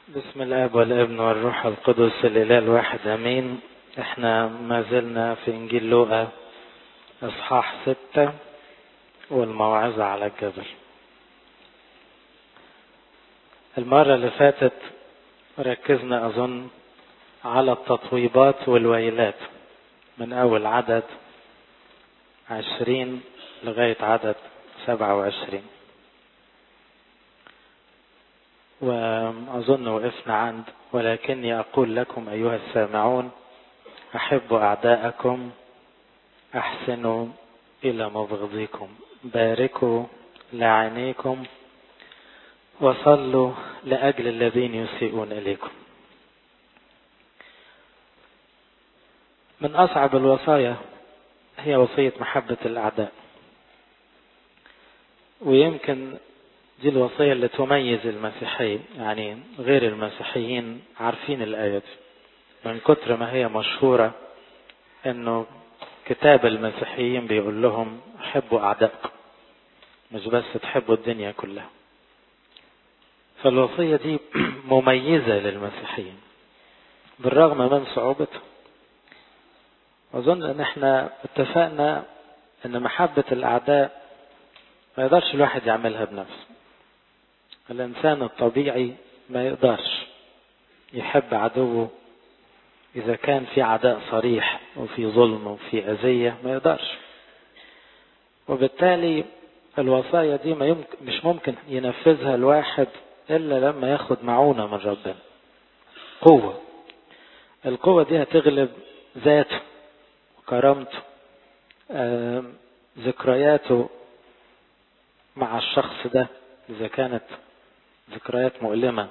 بسم الاب والابن والروح القدس الاله الواحد امين احنا ما زلنا في انجيل لوقا اصحاح ستة والموعظة على الجبل المرة اللي فاتت ركزنا اظن على التطويبات والويلات من اول عدد عشرين لغاية عدد سبعة وعشرين وأظن وقفنا عند ولكني أقول لكم أيها السامعون أحبوا أعداءكم أحسنوا إلى مبغضيكم باركوا لاعنيكم وصلوا لأجل الذين يسيئون إليكم من أصعب الوصايا هي وصية محبة الأعداء ويمكن دي الوصية اللي تميز المسيحيين يعني غير المسيحيين عارفين الآية دي من كتر ما هي مشهورة انه كتاب المسيحيين بيقول لهم حبوا أعدائكم مش بس تحبوا الدنيا كلها فالوصية دي مميزة للمسيحيين بالرغم من صعوبتها أظن أن احنا اتفقنا أن محبة الأعداء ما يقدرش الواحد يعملها بنفسه الإنسان الطبيعي ما يقدرش يحب عدوه إذا كان في عداء صريح وفي ظلم وفي أذية ما يقدرش وبالتالي الوصايا دي ما يمكن مش ممكن ينفذها الواحد إلا لما ياخد معونة من ربنا قوة القوة دي هتغلب ذاته وكرامته ذكرياته مع الشخص ده إذا كانت ذكريات مؤلمة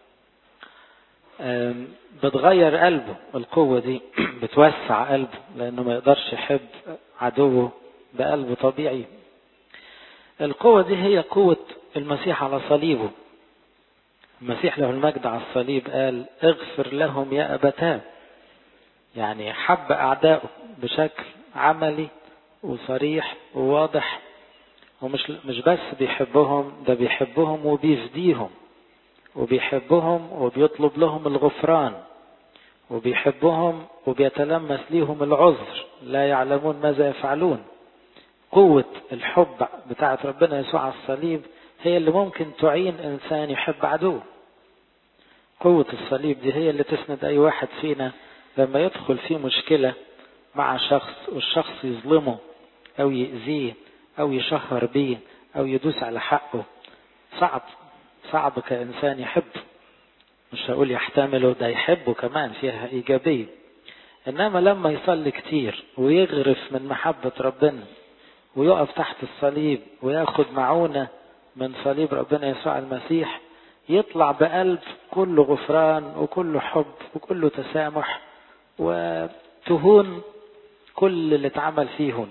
بتغير قلبه القوة دي بتوسع قلبه لأنه ما يقدرش يحب عدوه بقلبه طبيعي القوة دي هي قوة المسيح على صليبه المسيح له المجد على الصليب قال اغفر لهم يا أبتاه يعني حب أعدائه بشكل عملي وصريح وواضح ومش مش بس بيحبهم ده بيحبهم وبيفديهم وبيحبهم وبيطلب لهم الغفران وبيحبهم وبيتلمس ليهم العذر لا يعلمون ماذا يفعلون قوة الحب بتاعت ربنا يسوع على الصليب هي اللي ممكن تعين إنسان يحب عدوه قوة الصليب دي هي اللي تسند أي واحد فينا لما يدخل في مشكلة مع شخص والشخص يظلمه أو يأذيه أو يشهر بيه أو يدوس على حقه صعب صعب كإنسان يحبه مش هقول يحتمله ده يحبه كمان فيها إيجابية إنما لما يصلي كتير ويغرف من محبة ربنا ويقف تحت الصليب وياخد معونة من صليب ربنا يسوع المسيح يطلع بقلب كله غفران وكله حب وكله تسامح وتهون كل اللي اتعمل فيهم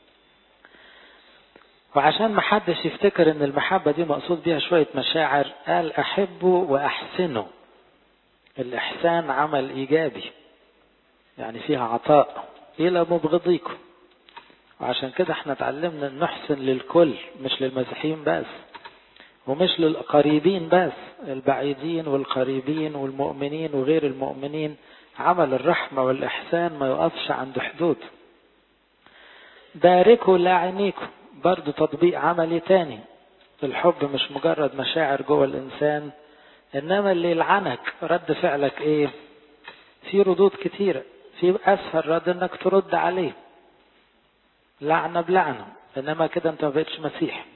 وعشان ما حدش يفتكر ان المحبة دي مقصود بيها شوية مشاعر قال احبوا واحسنوا الاحسان عمل ايجابي يعني فيها عطاء الى مبغضيكم وعشان كده احنا اتعلمنا ان نحسن للكل مش للمسيحيين بس ومش للقريبين بس البعيدين والقريبين والمؤمنين وغير المؤمنين عمل الرحمة والإحسان ما يقفش عند حدود باركوا لاعنيكم برضه تطبيق عملي تاني الحب مش مجرد مشاعر جوه الإنسان إنما اللي يلعنك رد فعلك إيه في ردود كتيرة في أسهل رد إنك ترد عليه لعنة بلعنة إنما كده أنت ما بقتش مسيح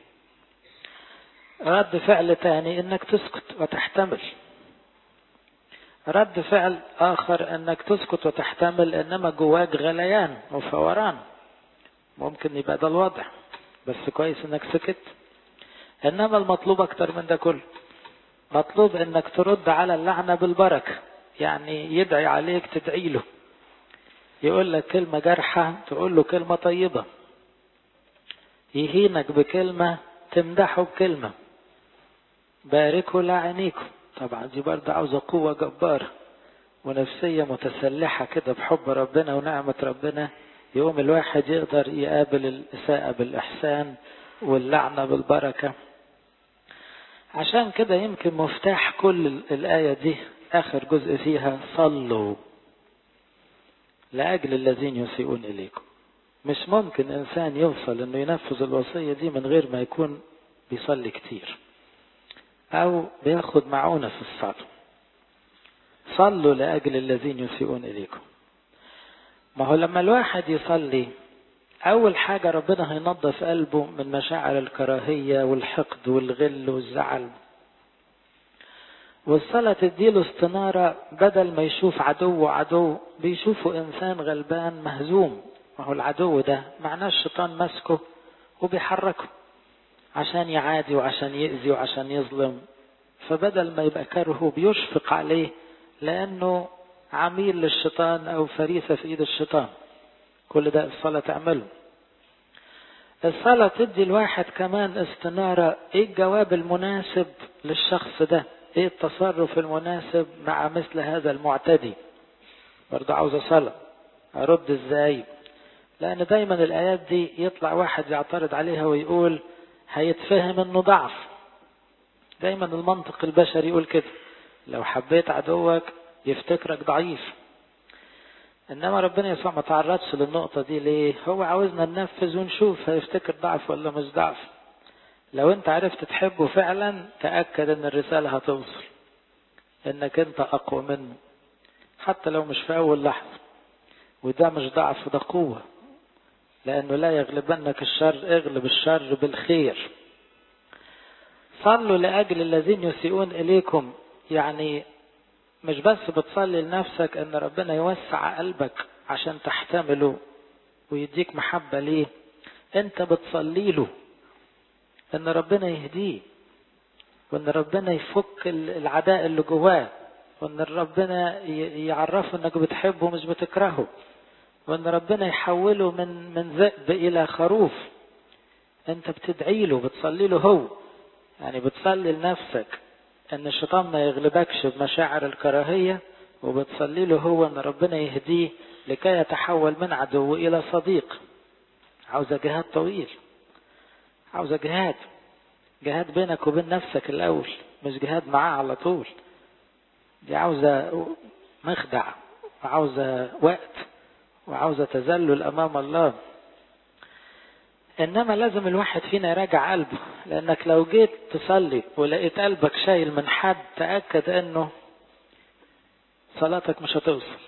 رد فعل تاني إنك تسكت وتحتمل رد فعل آخر إنك تسكت وتحتمل إنما جواك غليان وفوران ممكن يبقى ده الوضع بس كويس انك سكت انما المطلوب اكتر من ده كله مطلوب انك ترد على اللعنة بالبركة يعني يدعي عليك تدعي له يقول لك كلمة جارحة تقول له كلمة طيبة يهينك بكلمة تمدحه بكلمة باركوا لاعنيكم طبعا دي برضه عاوزة قوة جبارة ونفسية متسلحة كده بحب ربنا ونعمة ربنا يوم الواحد يقدر يقابل الإساءة بالإحسان واللعنة بالبركة عشان كده يمكن مفتاح كل الآية دي آخر جزء فيها صلوا لأجل الذين يسيئون إليكم مش ممكن إنسان يوصل إنه ينفذ الوصية دي من غير ما يكون بيصلي كتير أو بياخد معونة في الصلاة صلوا لأجل الذين يسيئون إليكم ما هو لما الواحد يصلي أول حاجة ربنا هينظف قلبه من مشاعر الكراهية والحقد والغل والزعل والصلاة تديله استنارة بدل ما يشوف عدو عدو بيشوفه إنسان غلبان مهزوم ما هو العدو ده معناه الشيطان ماسكه وبيحركه عشان يعادي وعشان يأذي وعشان يظلم فبدل ما يبقى كرهه بيشفق عليه لأنه عميل للشيطان أو فريسة في إيد الشيطان كل ده الصلاة تعمله الصلاة تدي الواحد كمان استنارة ايه الجواب المناسب للشخص ده ايه التصرف المناسب مع مثل هذا المعتدي برضه عاوز صلاة ارد ازاي لان دايما الايات دي يطلع واحد يعترض عليها ويقول هيتفهم انه ضعف دايما المنطق البشري يقول كده لو حبيت عدوك يفتكرك ضعيف انما ربنا يسوع ما تعرضش للنقطة دي ليه هو عاوزنا ننفذ ونشوف هيفتكر ضعف ولا مش ضعف لو انت عرفت تحبه فعلا تأكد ان الرسالة هتوصل انك انت اقوى منه حتى لو مش في اول لحظة وده مش ضعف ده قوة لانه لا يغلبنك الشر اغلب الشر بالخير صلوا لأجل الذين يسيئون إليكم يعني مش بس بتصلي لنفسك ان ربنا يوسع قلبك عشان تحتمله ويديك محبة ليه انت بتصلي له ان ربنا يهديه وان ربنا يفك العداء اللي جواه وان ربنا يعرفه انك بتحبه مش بتكرهه وان ربنا يحوله من من ذئب الى خروف انت بتدعي له بتصلي له هو يعني بتصلي لنفسك ان الشيطان ما يغلبكش بمشاعر الكراهية وبتصلي له هو ان ربنا يهديه لكي يتحول من عدو الى صديق عاوزة جهاد طويل عاوزة جهاد جهاد بينك وبين نفسك الاول مش جهاد معاه على طول دي عاوزة مخدع وعاوزة وقت وعاوزة تذلل امام الله انما لازم الواحد فينا يراجع قلبه لانك لو جيت تصلي ولقيت قلبك شايل من حد تأكد انه صلاتك مش هتوصل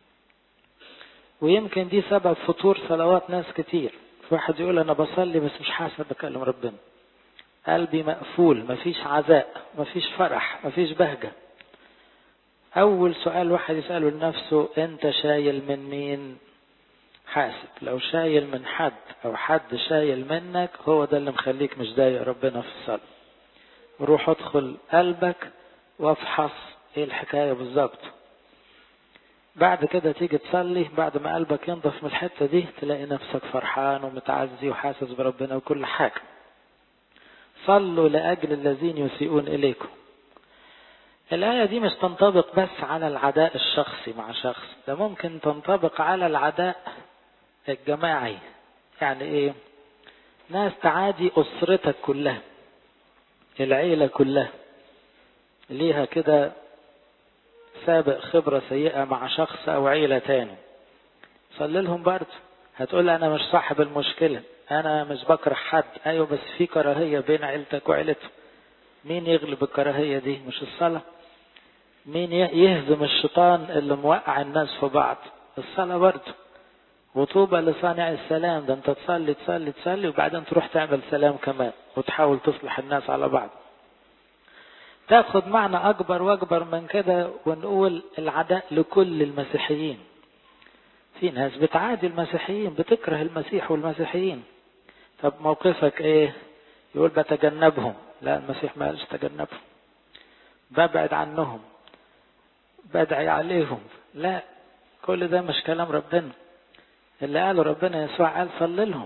ويمكن دي سبب فطور صلوات ناس كتير في واحد يقول انا بصلي بس مش حاسس بكلم ربنا قلبي مقفول مفيش عزاء مفيش فرح مفيش بهجة اول سؤال واحد يسأله لنفسه انت شايل من مين حاسب لو شايل من حد او حد شايل منك هو ده اللي مخليك مش ضايق ربنا في الصلاة روح ادخل قلبك وافحص ايه الحكاية بالظبط بعد كده تيجي تصلي بعد ما قلبك ينضف من الحتة دي تلاقي نفسك فرحان ومتعزي وحاسس بربنا وكل حاجة صلوا لأجل الذين يسيئون إليكم الآية دي مش تنطبق بس على العداء الشخصي مع شخص ده ممكن تنطبق على العداء الجماعي يعني ايه ناس تعادي أسرتك كلها العيلة كلها ليها كده سابق خبرة سيئة مع شخص أو عيلة تاني صلي لهم برضه هتقول أنا مش صاحب المشكلة أنا مش بكره حد أيوة بس في كراهية بين عيلتك وعيلته مين يغلب الكراهية دي مش الصلاة مين يهزم الشيطان اللي موقع الناس في بعض الصلاة برضه وطوبى لصانع السلام ده انت تصلي تصلي تصلي وبعدين تروح تعمل سلام كمان وتحاول تصلح الناس على بعض تاخد معنى اكبر واكبر من كده ونقول العداء لكل المسيحيين في ناس بتعادي المسيحيين بتكره المسيح والمسيحيين طب موقفك ايه يقول بتجنبهم لا المسيح ما قالش تجنبهم ببعد عنهم بدعي عليهم لا كل ده مش كلام ربنا اللي قاله ربنا يسوع قال صلي لهم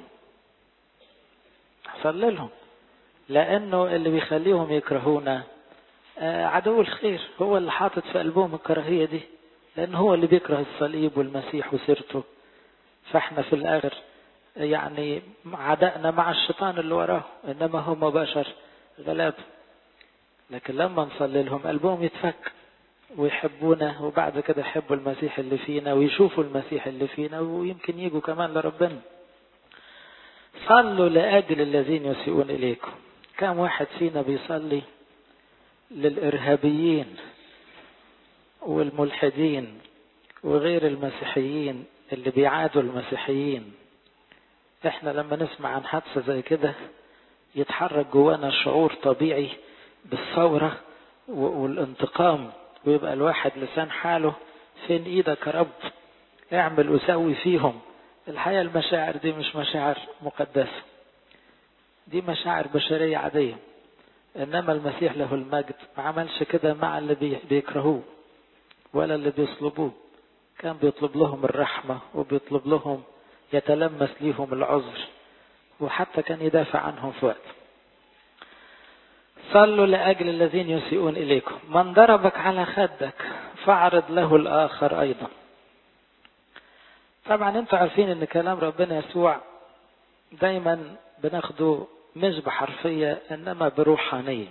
صلي لهم لانه اللي بيخليهم يكرهونا عدو الخير هو اللي حاطط في قلبهم الكراهيه دي لان هو اللي بيكره الصليب والمسيح وسيرته فاحنا في الاخر يعني عدائنا مع الشيطان اللي وراه انما هم بشر غلاب لكن لما نصلي لهم قلبهم يتفك ويحبونا وبعد كده يحبوا المسيح اللي فينا ويشوفوا المسيح اللي فينا ويمكن يجوا كمان لربنا صلوا لأجل الذين يسيئون إليكم كم واحد فينا بيصلي للإرهابيين والملحدين وغير المسيحيين اللي بيعادوا المسيحيين احنا لما نسمع عن حادثة زي كده يتحرك جوانا شعور طبيعي بالثورة والانتقام ويبقى الواحد لسان حاله فين ايدك يا رب اعمل وسوي فيهم الحقيقة المشاعر دي مش مشاعر مقدسة دي مشاعر بشرية عادية انما المسيح له المجد ما عملش كده مع اللي بيكرهوه ولا اللي بيصلبوه كان بيطلب لهم الرحمة وبيطلب لهم يتلمس ليهم العذر وحتى كان يدافع عنهم في وقت صلوا لأجل الذين يسيئون إليكم من ضربك على خدك فاعرض له الآخر أيضا طبعا انتوا عارفين ان كلام ربنا يسوع دايما بناخده مش بحرفية انما بروحانية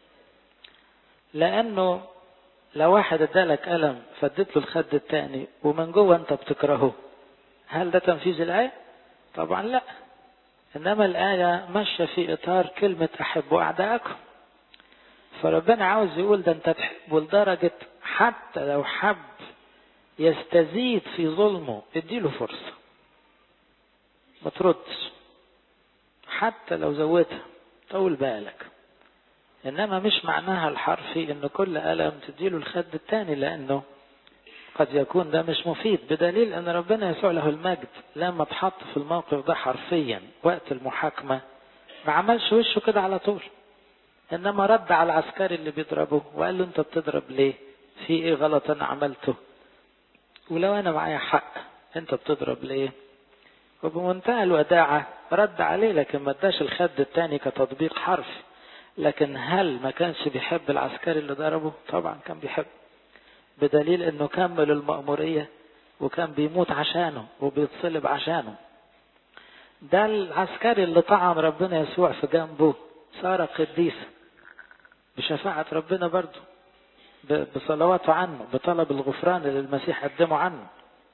لانه لو واحد ادالك قلم فديت له الخد التاني ومن جوه انت بتكرهه هل ده تنفيذ الآية؟ طبعا لا انما الآية ماشية في اطار كلمة احبوا اعدائكم فربنا عاوز يقول ده انت تحبه لدرجة حتى لو حب يستزيد في ظلمه اديله فرصة ما تردش حتى لو زودها طول بالك انما مش معناها الحرفي ان كل ألم تديله الخد التاني لانه قد يكون ده مش مفيد بدليل ان ربنا يسوع له المجد لما اتحط في الموقف ده حرفيا وقت المحاكمة ما عملش وشه كده على طول انما رد على العسكري اللي بيضربه وقال له انت بتضرب ليه في ايه غلط انا عملته ولو انا معايا حق انت بتضرب ليه وبمنتهى الوداعة رد عليه لكن ما اداش الخد التاني كتطبيق حرفي لكن هل ما كانش بيحب العسكري اللي ضربه طبعا كان بيحب بدليل انه كمل المأمورية وكان بيموت عشانه وبيتصلب عشانه ده العسكري اللي طعن ربنا يسوع في جنبه صار قديسا بشفاعة ربنا برضه بصلواته عنه بطلب الغفران اللي المسيح قدمه عنه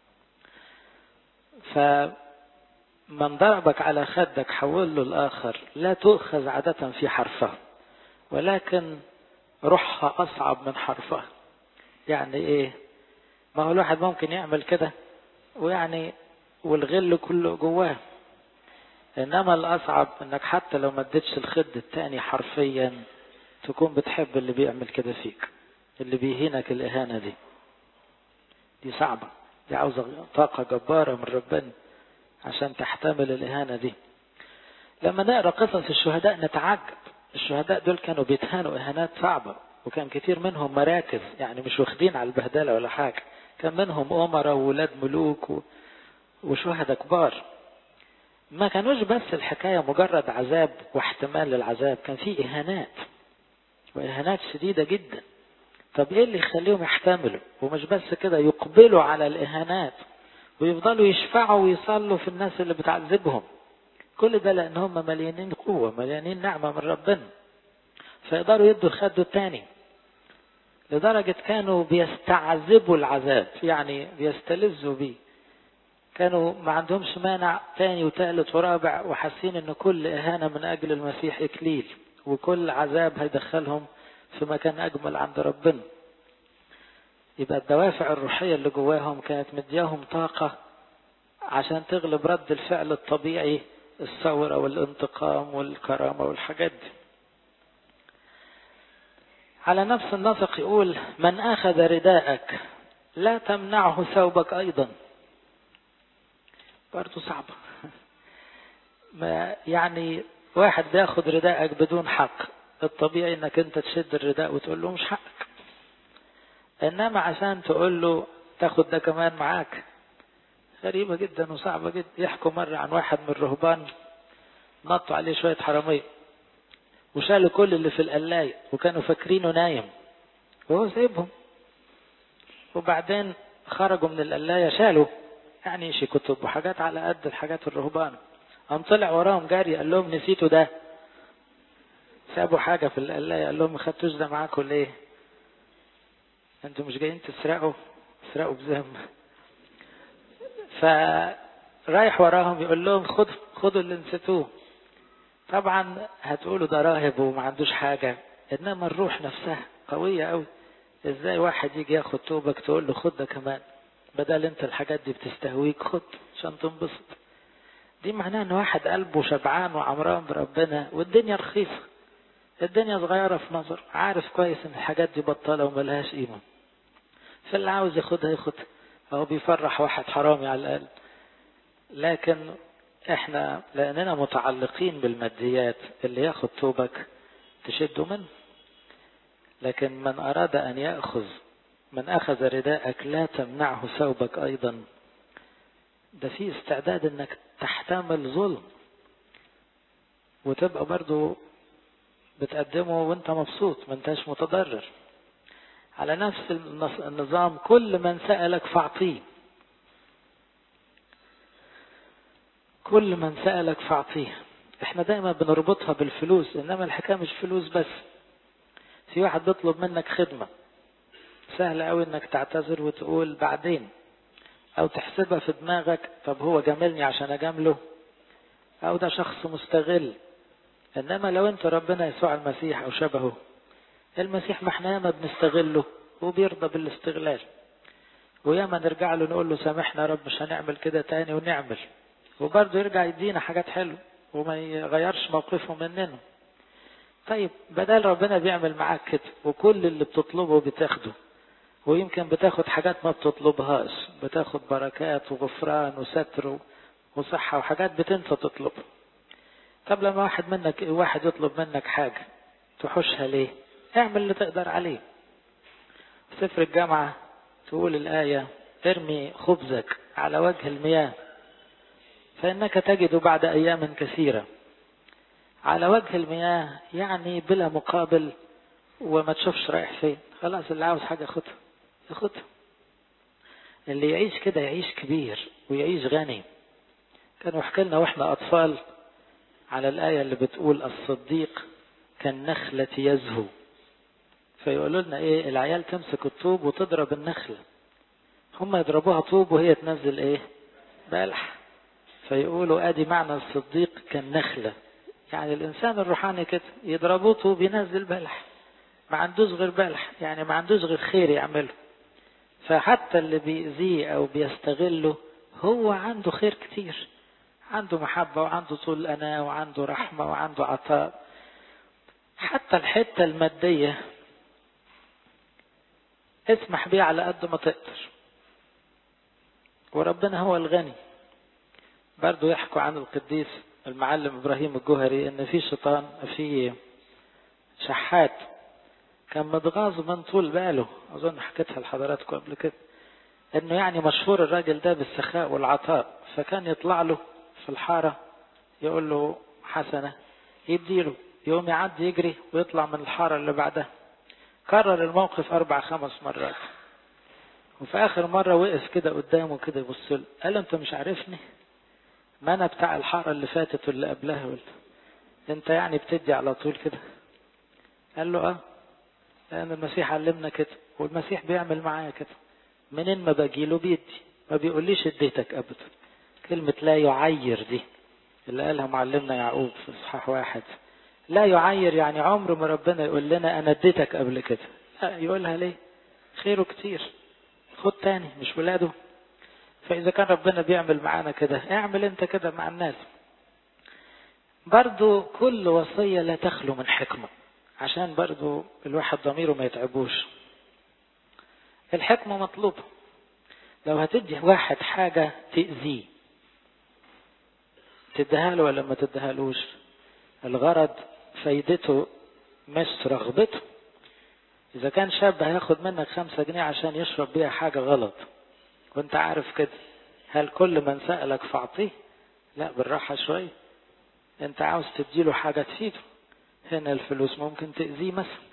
فمن ضربك على خدك حول له الآخر لا تؤخذ عادة في حرفه ولكن روحها أصعب من حرفها يعني إيه ما هو الواحد ممكن يعمل كده ويعني والغل كله جواه انما الاصعب انك حتى لو ما اديتش الخد التاني حرفيا تكون بتحب اللي بيعمل كده فيك اللي بيهينك الاهانه دي دي صعبه دي عاوزه طاقه جباره من ربنا عشان تحتمل الاهانه دي لما نقرا قصص الشهداء نتعجب الشهداء دول كانوا بيتهانوا اهانات صعبه وكان كتير منهم مراكز يعني مش واخدين على البهدله ولا حاجه كان منهم امراء وولاد ملوك و... وشهداء كبار ما كانوش بس الحكاية مجرد عذاب واحتمال للعذاب كان في إهانات وإهانات شديدة جدا طب إيه اللي يخليهم يحتملوا ومش بس كده يقبلوا على الإهانات ويفضلوا يشفعوا ويصلوا في الناس اللي بتعذبهم كل ده لأن هم مليانين قوة مليانين نعمة من ربنا فيقدروا يدوا الخد التاني لدرجة كانوا بيستعذبوا العذاب يعني بيستلذوا بيه كانوا ما عندهمش مانع تاني وتالت ورابع وحاسين ان كل اهانة من اجل المسيح اكليل وكل عذاب هيدخلهم في مكان اجمل عند ربنا يبقى الدوافع الروحية اللي جواهم كانت مدياهم طاقة عشان تغلب رد الفعل الطبيعي الثورة والانتقام والكرامة والحاجات دي على نفس النسق يقول من أخذ رداءك لا تمنعه ثوبك أيضا برضه صعبة ما يعني واحد بياخد رداءك بدون حق الطبيعي انك انت تشد الرداء وتقول له مش حقك انما عشان تقول له تاخد ده كمان معاك غريبة جدا وصعبة جدا يحكوا مرة عن واحد من الرهبان نطوا عليه شوية حرامية وشالوا كل اللي في القلاية وكانوا فاكرينه نايم وهو سايبهم وبعدين خرجوا من القلاية شالوا يعني شي كتب وحاجات على قد الحاجات الرهبان قام طلع وراهم جاري قال لهم نسيتوا ده سابوا حاجة في القلاية قال لهم ما خدتوش ده معاكم ليه انتوا مش جايين تسرقوا تسرقوا بذم فرايح وراهم يقول لهم خدوا خدوا اللي نسيتوه طبعا هتقولوا ده راهب وما عندوش حاجة انما الروح نفسها قوية قوي ازاي واحد يجي ياخد توبك تقول له خد ده كمان بدل انت الحاجات دي بتستهويك خد عشان تنبسط دي معناها ان واحد قلبه شبعان وعمران بربنا والدنيا رخيصة الدنيا صغيرة في نظر عارف كويس ان الحاجات دي بطالة وملهاش قيمة فاللي عاوز ياخدها ياخدها هو بيفرح واحد حرامي على الأقل لكن احنا لاننا متعلقين بالماديات اللي ياخد توبك تشده منه لكن من اراد ان ياخذ من اخذ رداءك لا تمنعه ثوبك ايضا ده في استعداد انك تحتمل ظلم وتبقى برضو بتقدمه وانت مبسوط ما انتش متضرر على نفس النظام كل من سألك فاعطيه كل من سألك فاعطيه احنا دايما بنربطها بالفلوس انما الحكاية مش فلوس بس في واحد بيطلب منك خدمة سهل قوي انك تعتذر وتقول بعدين او تحسبها في دماغك طب هو جاملني عشان اجامله او ده شخص مستغل انما لو انت ربنا يسوع المسيح او شبهه المسيح ما احنا ياما بنستغله وبيرضى بالاستغلال وياما نرجع له نقول له سامحنا يا رب مش هنعمل كده تاني ونعمل وبرضه يرجع يدينا حاجات حلوه وما يغيرش موقفه مننا طيب بدل ربنا بيعمل معاك كده وكل اللي بتطلبه بتاخده ويمكن بتاخد حاجات ما بتطلبهاش بتاخد بركات وغفران وستر وصحة وحاجات بتنسى تطلبها طب لما واحد منك واحد يطلب منك حاجة تحوشها ليه اعمل اللي تقدر عليه سفر الجامعة تقول الآية ارمي خبزك على وجه المياه فإنك تجد بعد أيام كثيرة على وجه المياه يعني بلا مقابل وما تشوفش رايح فين خلاص اللي عاوز حاجة خدها ياخدها اللي يعيش كده يعيش كبير ويعيش غني كانوا يحكي لنا واحنا أطفال على الآية اللي بتقول الصديق كالنخلة يزهو فيقولوا لنا ايه العيال تمسك الطوب وتضرب النخلة هم يضربوها طوب وهي تنزل ايه بلح فيقولوا ادي معنى الصديق كالنخلة يعني الانسان الروحاني كده يضربوه طوب ينزل بلح ما عندوش غير بلح يعني ما عندوش غير خير يعمله فحتى اللي بيأذيه او بيستغله هو عنده خير كتير عنده محبة وعنده طول أنا وعنده رحمة وعنده عطاء حتى الحتة المادية اسمح بيه على قد ما تقدر وربنا هو الغني برضو يحكوا عن القديس المعلم ابراهيم الجوهري ان في شيطان في شحات كان متغاظ من طول باله اظن حكيتها لحضراتكم قبل كده انه يعني مشهور الراجل ده بالسخاء والعطاء فكان يطلع له في الحارة يقول له حسنة يديله يقوم يعدي يجري ويطلع من الحارة اللي بعدها كرر الموقف أربع خمس مرات وفي آخر مرة وقف كده قدامه كده يبص له قال له أنت مش عارفني ما أنا بتاع الحارة اللي فاتت واللي قبلها قلت أنت يعني بتدي على طول كده قال له أه لأن المسيح علمنا كده والمسيح بيعمل معايا كده منين ما باجي له بيدي ما بيقوليش اديتك أبدا كلمة لا يعير دي اللي قالها معلمنا يعقوب في اصحاح واحد لا يعير يعني عمر ما ربنا يقول لنا انا اديتك قبل كده لا يقولها ليه خيره كتير خد تاني مش ولاده فاذا كان ربنا بيعمل معانا كده اعمل انت كده مع الناس برضو كل وصية لا تخلو من حكمة عشان برضو الواحد ضميره ما يتعبوش الحكمة مطلوبة لو هتدي واحد حاجة تأذيه تديها له ولا ما تديهالوش الغرض فايدته مش رغبته إذا كان شاب هياخد منك خمسة جنيه عشان يشرب بيها حاجة غلط وانت عارف كده هل كل من سألك فاعطيه لا بالراحة شوية انت عاوز تديله حاجة تفيده هنا الفلوس ممكن تأذيه مثلا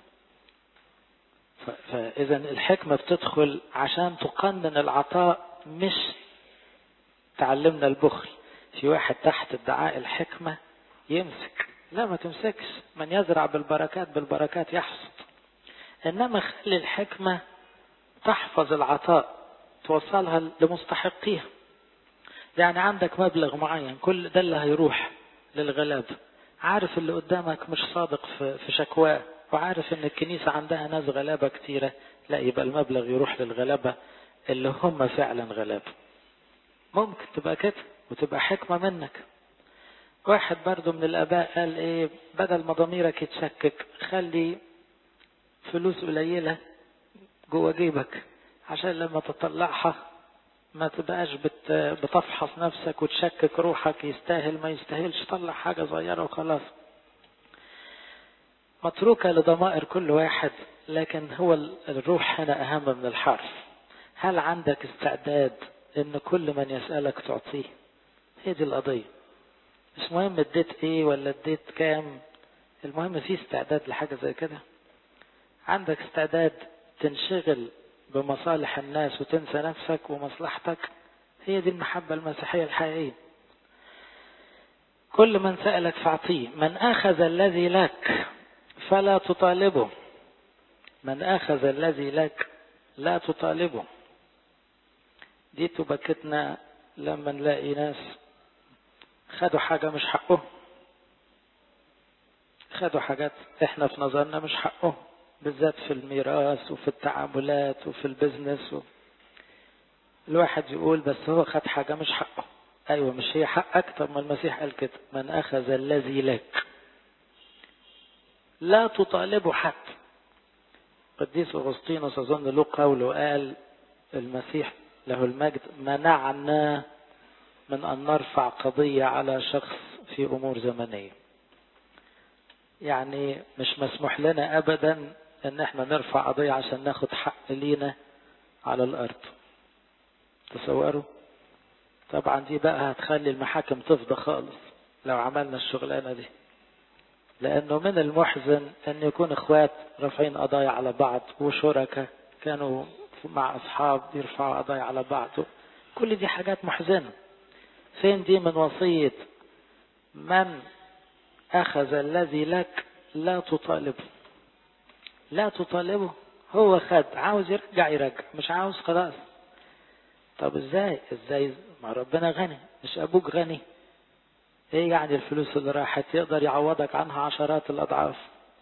فإذا الحكمة بتدخل عشان تقنن العطاء مش تعلمنا البخل في واحد تحت ادعاء الحكمة يمسك لا ما تمسكش من يزرع بالبركات بالبركات يحصد انما خلي الحكمة تحفظ العطاء توصلها لمستحقيها يعني عندك مبلغ معين كل ده اللي هيروح للغلاب عارف اللي قدامك مش صادق في شكواه وعارف ان الكنيسة عندها ناس غلابة كتيرة لا يبقى المبلغ يروح للغلابة اللي هم فعلا غلابة ممكن تبقى كده وتبقى حكمة منك واحد برضو من الاباء قال ايه بدل ما ضميرك يتشكك خلي فلوس قليلة جوه جيبك عشان لما تطلعها ما تبقاش بت بتفحص نفسك وتشكك روحك يستاهل ما يستاهلش طلع حاجة صغيرة وخلاص متروكة لضمائر كل واحد لكن هو الروح هنا أهم من الحرف هل عندك استعداد ان كل من يسألك تعطيه هي دي القضية مش مهم اديت ايه ولا اديت كام المهم في استعداد لحاجة زي كده عندك استعداد تنشغل بمصالح الناس وتنسى نفسك ومصلحتك هي دي المحبة المسيحية الحقيقية كل من سألك فاعطيه من أخذ الذي لك فلا تطالبه من أخذ الذي لك لا تطالبه دي تبكتنا لما نلاقي ناس خدوا حاجة مش حقه خدوا حاجات احنا في نظرنا مش حقه بالذات في الميراث وفي التعاملات وفي البزنس و... الواحد يقول بس هو خد حاجة مش حقه ايوه مش هي حقك طب ما المسيح قال كده من اخذ الذي لك لا تطالبه حتى قديس اغسطينوس اظن له قول وقال المسيح له المجد منعنا من ان نرفع قضية على شخص في امور زمنية يعني مش مسموح لنا ابدا ان احنا نرفع قضية عشان ناخد حق لينا على الارض تصوروا طبعا دي بقى هتخلي المحاكم تفضى خالص لو عملنا الشغلانة دي لانه من المحزن ان يكون اخوات رافعين قضايا على بعض وشركاء كانوا مع اصحاب يرفعوا قضايا على بعض كل دي حاجات محزنة فين دي من وصية من أخذ الذي لك لا تطالبه لا تطالبه هو خد عاوز يرجع يرجع مش عاوز خلاص طب ازاي ازاي ما ربنا غني مش ابوك غني ايه يعني الفلوس اللي راحت يقدر يعوضك عنها عشرات الاضعاف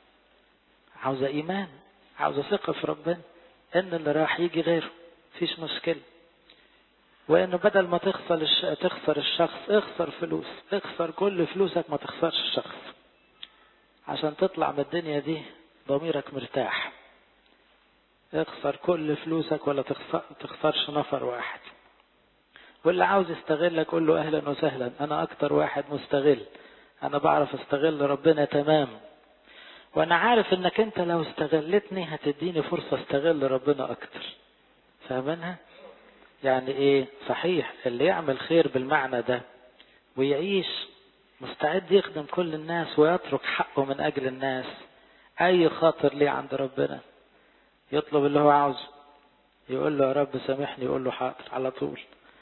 عاوزة ايمان عاوزة ثقة في ربنا ان اللي راح يجي غيره مفيش مشكلة وانه بدل ما تخسر الش... تخسر الشخص اخسر فلوس اخسر كل فلوسك ما تخسرش الشخص عشان تطلع من الدنيا دي ضميرك مرتاح اخسر كل فلوسك ولا تخسر تخسرش نفر واحد واللي عاوز يستغلك قول له اهلا وسهلا انا اكتر واحد مستغل انا بعرف استغل ربنا تمام وانا عارف انك انت لو استغلتني هتديني فرصة استغل ربنا اكتر فاهمينها يعني ايه صحيح اللي يعمل خير بالمعنى ده ويعيش مستعد يخدم كل الناس ويترك حقه من اجل الناس اي خاطر ليه عند ربنا يطلب اللي هو عاوزه يقول له يا رب سامحني يقول له حاضر على طول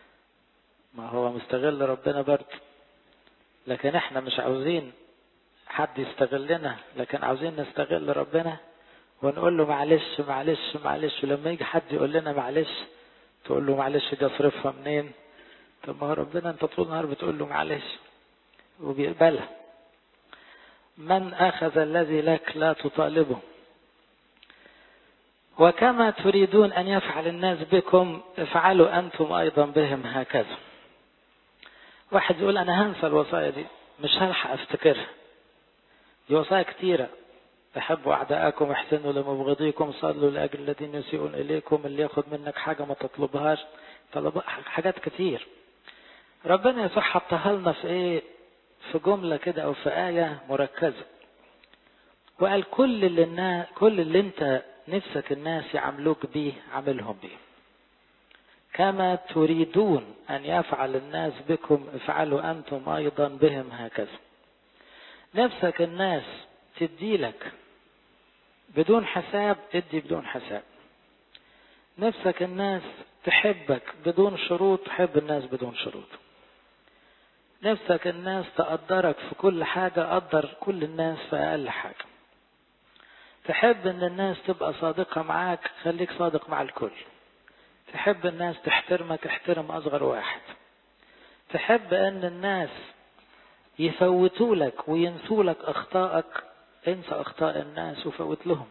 ما هو مستغل ربنا برضه لكن احنا مش عاوزين حد يستغلنا لكن عاوزين نستغل ربنا ونقول له معلش معلش معلش ولما يجي حد يقول لنا معلش تقول له معلش دي اصرفها منين طب ما هو ربنا انت طول النهار بتقول له معلش وبيقبلها من اخذ الذي لك لا تطالبه وكما تريدون ان يفعل الناس بكم افعلوا انتم ايضا بهم هكذا واحد يقول انا هنسى الوصايا دي مش هلحق افتكرها دي وصايا كتيرة احبوا اعداءكم احسنوا لمبغضيكم صلوا لاجل الذين يسيئون اليكم اللي ياخد منك حاجة ما تطلبهاش طلب حاجات كتير ربنا يسوع حطها لنا في ايه في جملة كده او في آية مركزة وقال كل اللي الناس كل اللي انت نفسك الناس يعاملوك بيه عاملهم بيه كما تريدون أن يفعل الناس بكم افعلوا أنتم أيضا بهم هكذا نفسك الناس تدي لك بدون حساب ادي بدون حساب نفسك الناس تحبك بدون شروط تحب الناس بدون شروط نفسك الناس تقدرك في كل حاجة قدر كل الناس في أقل حاجة تحب ان الناس تبقى صادقة معاك خليك صادق مع الكل تحب الناس تحترمك احترم اصغر واحد تحب ان الناس يفوتوا لك وينسوا لك اخطائك انسى اخطاء الناس وفوت لهم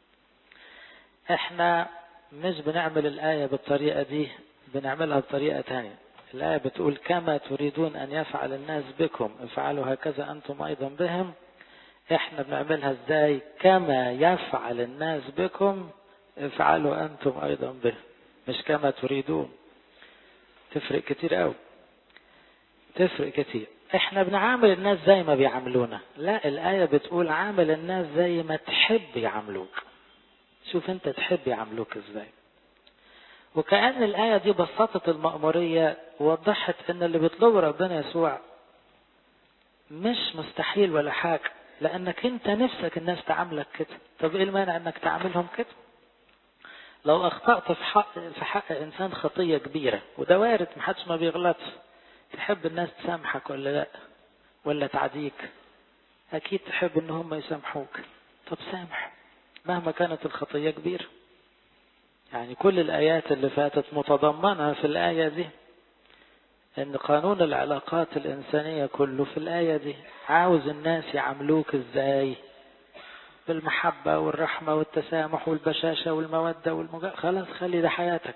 احنا مش بنعمل الآية بالطريقة دي بنعملها بطريقة تانية الآية بتقول كما تريدون أن يفعل الناس بكم افعلوا هكذا أنتم أيضا بهم احنا بنعملها ازاي كما يفعل الناس بكم افعلوا أنتم أيضا بهم مش كما تريدون تفرق كتير قوي تفرق كتير احنا بنعامل الناس زي ما بيعاملونا لا الآية بتقول عامل الناس زي ما تحب يعاملوك شوف انت تحب يعاملوك ازاي وكأن الآية دي بسطت المأمورية ووضحت ان اللي بيطلبه ربنا يسوع مش مستحيل ولا حاجة لانك انت نفسك الناس تعاملك كده طب ايه المانع انك تعاملهم كده لو اخطأت في حق في حق انسان خطية كبيرة وده وارد محدش ما بيغلطش تحب الناس تسامحك ولا لا ولا تعديك اكيد تحب ان هم يسامحوك طب سامح مهما كانت الخطية كبيرة يعني كل الآيات اللي فاتت متضمنة في الآية دي ان قانون العلاقات الإنسانية كله في الآية دي عاوز الناس يعاملوك ازاي بالمحبة والرحمة والتسامح والبشاشة والمودة والمجا خلاص خلي ده حياتك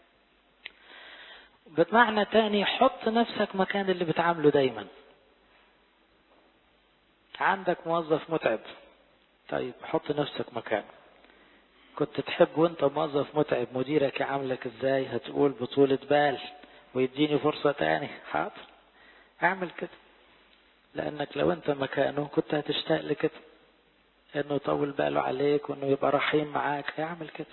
بمعنى تاني حط نفسك مكان اللي بتعامله دايما عندك موظف متعب طيب حط نفسك مكانه كنت تحب وانت موظف متعب مديرك يعاملك ازاي هتقول بطولة بال ويديني فرصة تاني حاضر اعمل كده لانك لو انت مكانه كنت هتشتاق لكده انه يطول باله عليك وانه يبقى رحيم معاك اعمل كده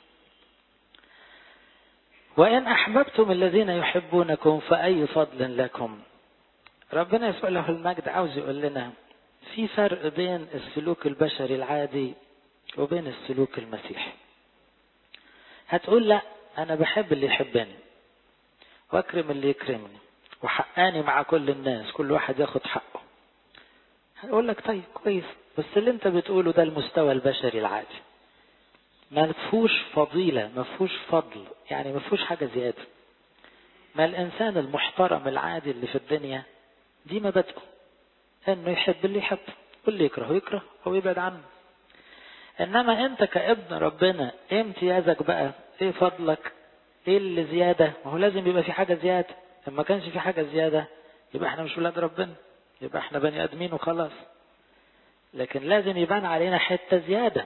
وإن أحببتم الذين يحبونكم فأي فضل لكم ربنا يسوع له المجد عاوز يقول لنا في فرق بين السلوك البشري العادي وبين السلوك المسيحي هتقول لا أنا بحب اللي يحبني وأكرم اللي يكرمني وحقاني مع كل الناس كل واحد ياخد حقه هقول لك طيب كويس بس اللي انت بتقوله ده المستوى البشري العادي ما فيهوش فضيلة ما فيهوش فضل يعني ما فيهوش حاجة زيادة ما الإنسان المحترم العادي اللي في الدنيا دي مبادئه إنه يحب اللي يحب واللي يكره يكره أو يبعد عنه إنما أنت كابن ربنا إيه امتيازك بقى إيه فضلك إيه اللي زيادة ما هو لازم يبقى في حاجة زيادة لما كانش في حاجة زيادة يبقى احنا مش ولاد ربنا يبقى احنا بني آدمين وخلاص لكن لازم يبان علينا حتة زيادة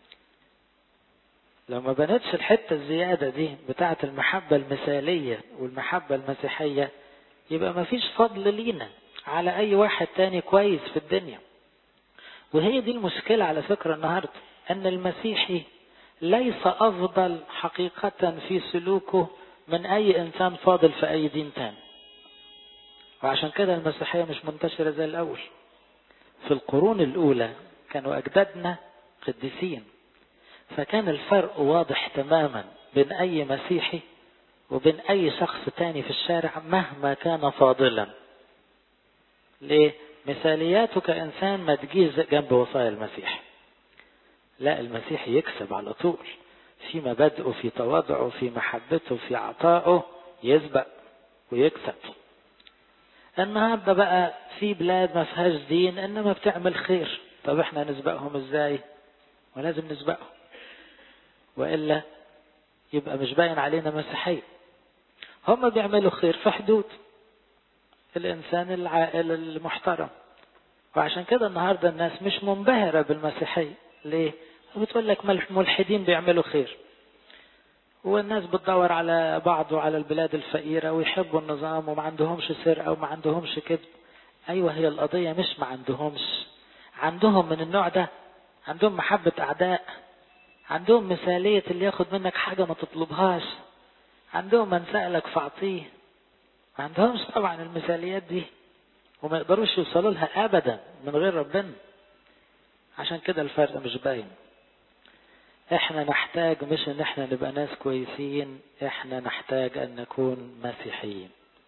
لو ما بنتش الحتة الزيادة دي بتاعة المحبة المثالية والمحبة المسيحية يبقى ما فيش فضل لينا على أي واحد تاني كويس في الدنيا وهي دي المشكلة على فكرة النهاردة أن المسيحي ليس أفضل حقيقة في سلوكه من أي إنسان فاضل في أي دين تاني وعشان كده المسيحية مش منتشرة زي الأول في القرون الأولى كانوا أجدادنا قديسين فكان الفرق واضح تماما بين أي مسيحي وبين أي شخص تاني في الشارع مهما كان فاضلا ليه؟ مثالياته كإنسان ما تجيش جنب وصايا المسيح لا المسيح يكسب على طول في مبادئه في تواضعه في محبته في عطائه يسبق ويكسب النهارده بقى في بلاد ما فيهاش دين انما بتعمل خير طب احنا نسبقهم ازاي ولازم نسبقهم والا يبقى مش باين علينا مسيحيه هم بيعملوا خير في حدود الانسان العاقل المحترم وعشان كده النهارده الناس مش منبهره بالمسيحيه ليه بتقول لك ملحدين بيعملوا خير والناس بتدور على بعض وعلى البلاد الفقيرة ويحبوا النظام وما عندهمش سرقة وما عندهمش كذب أيوة هي القضية مش ما عندهمش عندهم من النوع ده عندهم محبة أعداء عندهم مثالية اللي ياخد منك حاجة ما تطلبهاش عندهم من سألك فأعطيه ما عندهمش طبعا المثاليات دي وما يقدروش يوصلوا لها أبدا من غير ربنا عشان كده الفرق مش باين احنا نحتاج مش ان احنا نبقى ناس كويسين احنا نحتاج ان نكون مسيحيين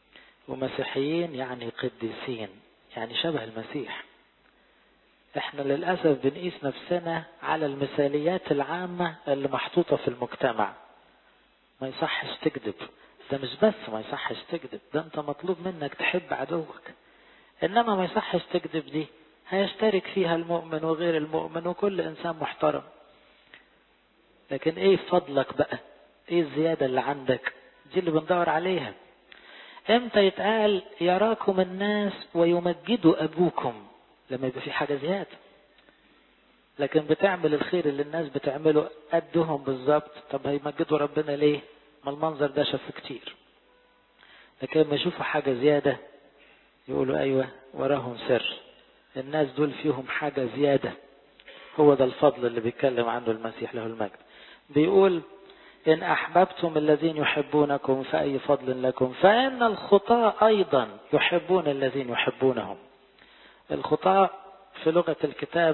ومسيحيين يعني قديسين يعني شبه المسيح احنا للأسف بنقيس نفسنا على المثاليات العامة اللي محطوطة في المجتمع ما يصحش تكذب ده مش بس ما يصحش تكذب ده انت مطلوب منك تحب عدوك انما ما يصحش تكذب دي هيشترك فيها المؤمن وغير المؤمن وكل انسان محترم لكن ايه فضلك بقى ايه الزيادة اللي عندك دي اللي بندور عليها امتى يتقال يراكم الناس ويمجدوا ابوكم لما يبقى في حاجة زيادة لكن بتعمل الخير اللي الناس بتعمله قدهم بالظبط طب هيمجدوا ربنا ليه ما المنظر ده شافه كتير لكن لما يشوفوا حاجة زيادة يقولوا ايوه وراهم سر الناس دول فيهم حاجة زيادة هو ده الفضل اللي بيتكلم عنه المسيح له المجد بيقول إن أحببتم الذين يحبونكم فأي فضل لكم فإن الخطاة أيضا يحبون الذين يحبونهم الخطاة في لغة الكتاب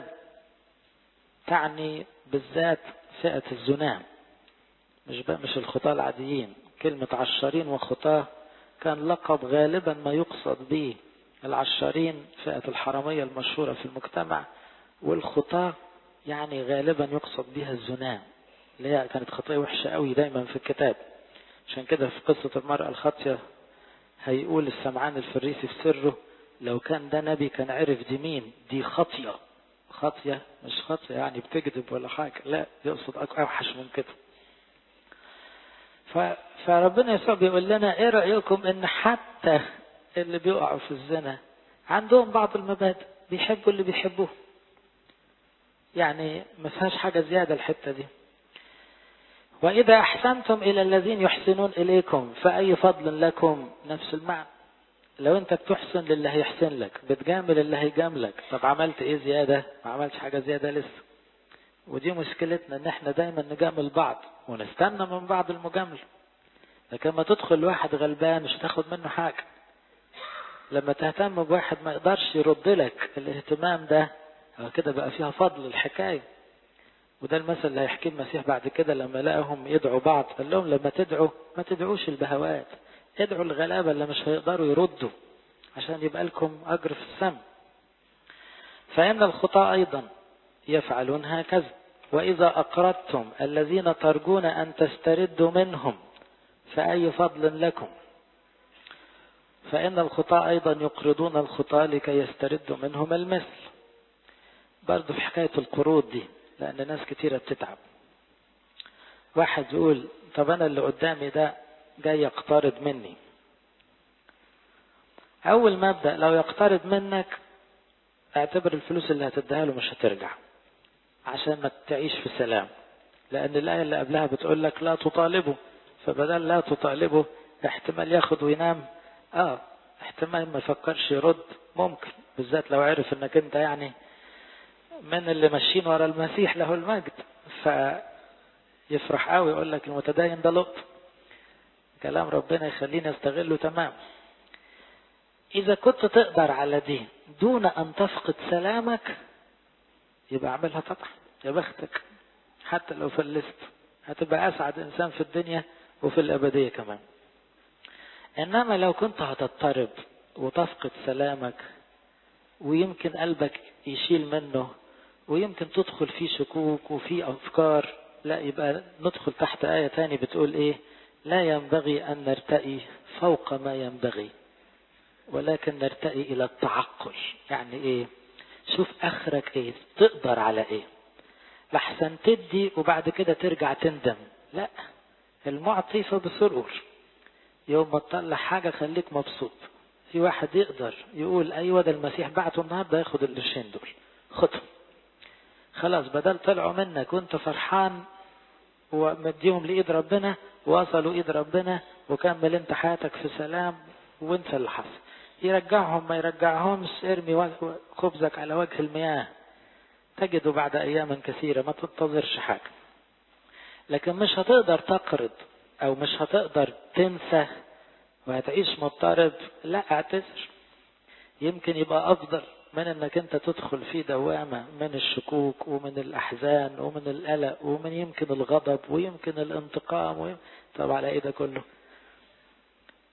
تعني بالذات فئة الزنام مش بقى مش الخطاة العاديين كلمة عشارين وخطاة كان لقب غالبا ما يقصد به العشارين فئة الحرامية المشهورة في المجتمع والخطاة يعني غالبا يقصد بها الزنام اللي هي كانت خطية وحشة قوي دايما في الكتاب عشان كده في قصة المرأة الخاطية هيقول السمعان الفريسي في سره لو كان ده نبي كان عرف دي مين دي خطية خطية مش خطية يعني بتكذب ولا حاجة لا يقصد أوحش من كده فربنا يسوع بيقول لنا ايه رأيكم ان حتى اللي بيقعوا في الزنا عندهم بعض المبادئ بيحبوا اللي بيحبوه يعني ما فيهاش حاجة زيادة الحتة دي وإذا أحسنتم إلى الذين يحسنون إليكم فأي فضل لكم نفس المعنى لو أنت بتحسن للي هيحسن لك بتجامل اللي هيجاملك طب عملت إيه زيادة ما عملتش حاجة زيادة لسه ودي مشكلتنا إن إحنا دايما نجامل بعض ونستنى من بعض المجاملة لكن ما تدخل واحد غلبان مش هتاخد منه حاجة لما تهتم بواحد ما يقدرش يرد لك الاهتمام ده كده بقى فيها فضل الحكايه وده المثل اللي هيحكيه المسيح بعد كده لما لقاهم يدعوا بعض قال لهم لما تدعوا ما تدعوش البهوات ادعوا الغلابة اللي مش هيقدروا يردوا عشان يبقى لكم أجر في السماء فإن الخطاة أيضا يفعلون هكذا وإذا أقرضتم الذين ترجون أن تستردوا منهم فأي فضل لكم فإن الخطاة أيضا يقرضون الخطاة لكي يستردوا منهم المثل برضه في حكاية القروض دي لأن ناس كتيرة بتتعب واحد يقول طب أنا اللي قدامي ده جاي يقترض مني أول مبدأ لو يقترض منك اعتبر الفلوس اللي هتديها له مش هترجع عشان ما تعيش في سلام لأن الآية اللي قبلها بتقول لك لا تطالبه فبدل لا تطالبه احتمال ياخد وينام اه احتمال ما يفكرش يرد ممكن بالذات لو عرف انك انت يعني من اللي ماشيين ورا المسيح له المجد فيفرح قوي يقول لك المتدين ده لقط كلام ربنا يخليني استغله تمام اذا كنت تقدر على دي دون ان تفقد سلامك يبقى اعملها طبعا يا بختك حتى لو فلست هتبقى اسعد انسان في الدنيا وفي الابديه كمان انما لو كنت هتضطرب وتفقد سلامك ويمكن قلبك يشيل منه ويمكن تدخل فيه شكوك وفيه أفكار لا يبقى ندخل تحت آية تاني بتقول إيه لا ينبغي أن نرتقي فوق ما ينبغي ولكن نرتقي إلى التعقل يعني إيه شوف آخرك إيه تقدر على إيه لحسن تدي وبعد كده ترجع تندم لا المعطي فبسرور يوم ما تطلع حاجة خليك مبسوط في واحد يقدر يقول ايوه ده المسيح بعته النهارده ياخد القرشين دول خدهم خلاص بدل طلعوا منك وانت فرحان ومديهم لايد ربنا وصلوا ايد ربنا وكمل انت حياتك في سلام وانسى اللي حصل يرجعهم ما يرجعهمش ارمي خبزك على وجه المياه تجد بعد ايام كثيره ما تنتظرش حاجه لكن مش هتقدر تقرض او مش هتقدر تنسى وهتعيش مضطرب لا اعتذر يمكن يبقى افضل من انك انت تدخل في دوامة من الشكوك ومن الاحزان ومن القلق ومن يمكن الغضب ويمكن الانتقام ويمكن طب على ايه ده كله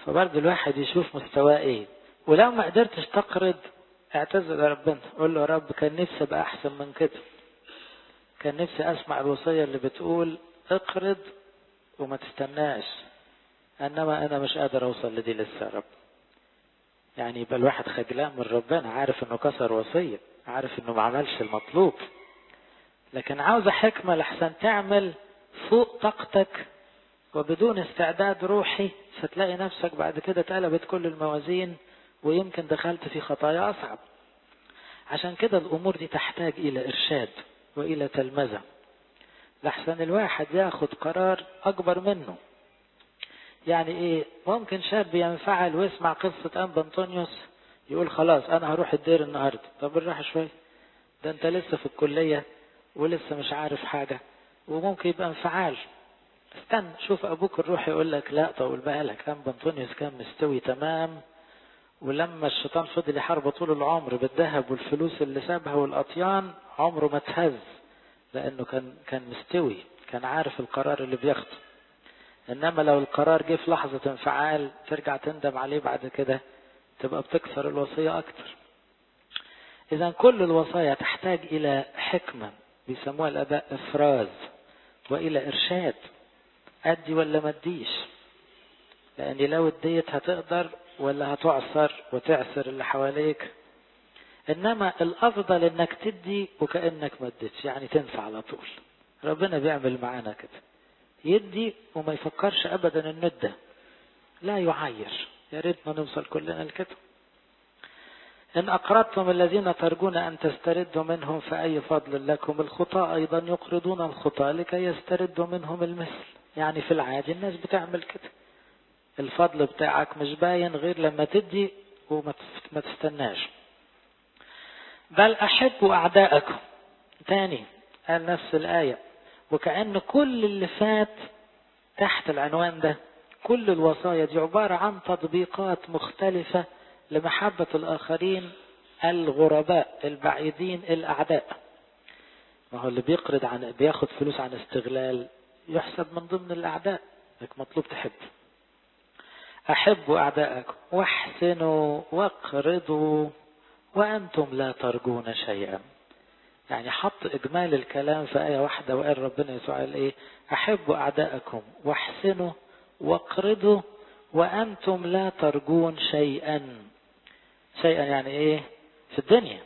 فبرضه الواحد يشوف مستواه ايه ولو ما قدرتش تقرض اعتذر لربنا قول له يا رب كان نفسي ابقى احسن من كده كان نفسي اسمع الوصيه اللي بتقول اقرض وما تستناش انما انا مش قادر اوصل لدي لسه يا رب يعني يبقى الواحد خجلان من ربنا عارف انه كسر وصيه عارف انه ما عملش المطلوب لكن عاوزه حكمه لحسن تعمل فوق طاقتك وبدون استعداد روحي فتلاقي نفسك بعد كده اتقلبت كل الموازين ويمكن دخلت في خطايا أصعب عشان كده الأمور دي تحتاج إلى إرشاد وإلى تلمذة لحسن الواحد ياخد قرار أكبر منه يعني إيه ممكن شاب ينفعل ويسمع قصة أنبا أنطونيوس يقول خلاص أنا هروح الدير النهاردة طب بالراحة شوية ده أنت لسه في الكلية ولسه مش عارف حاجة وممكن يبقى انفعال استنى شوف ابوك الروح يقول لك لا طول بالك انبا انطونيوس كان مستوي تمام ولما الشيطان فضل يحاربه طول العمر بالذهب والفلوس اللي سابها والاطيان عمره ما اتهز لانه كان كان مستوي كان عارف القرار اللي بياخده انما لو القرار جه في لحظه انفعال ترجع تندم عليه بعد كده تبقى بتكسر الوصيه اكتر اذا كل الوصايا تحتاج الى حكمه بيسموها الاباء افراز والى ارشاد ادي ولا ما اديش لان لو اديت هتقدر ولا هتعصر وتعسر اللي حواليك انما الافضل انك تدي وكانك ما اديتش يعني تنسى على طول ربنا بيعمل معانا كده يدي وما يفكرش ابدا انه ادى لا يعاير يا ريتنا نوصل كلنا لكده إن أقرضتم الذين ترجون أن تستردوا منهم فأي فضل لكم الخطاة أيضا يقرضون الخطاة لكي يستردوا منهم المثل يعني في العادي الناس بتعمل كده الفضل بتاعك مش باين غير لما تدي وما تستناش بل أحبوا أعداءكم تاني قال نفس الآية وكأن كل اللي فات تحت العنوان ده كل الوصايا دي عبارة عن تطبيقات مختلفة لمحبة الآخرين الغرباء البعيدين الأعداء ما هو اللي بيقرض عن بياخد فلوس عن استغلال يحسب من ضمن الأعداء لك مطلوب تحب أحبوا أعداءكم واحسنوا واقرضوا وأنتم لا ترجون شيئا يعني حط إجمال الكلام في آية واحدة وقال ربنا يسوع قال إيه أحبوا أعداءكم واحسنوا واقرضوا وأنتم لا ترجون شيئا شيئا يعني إيه في الدنيا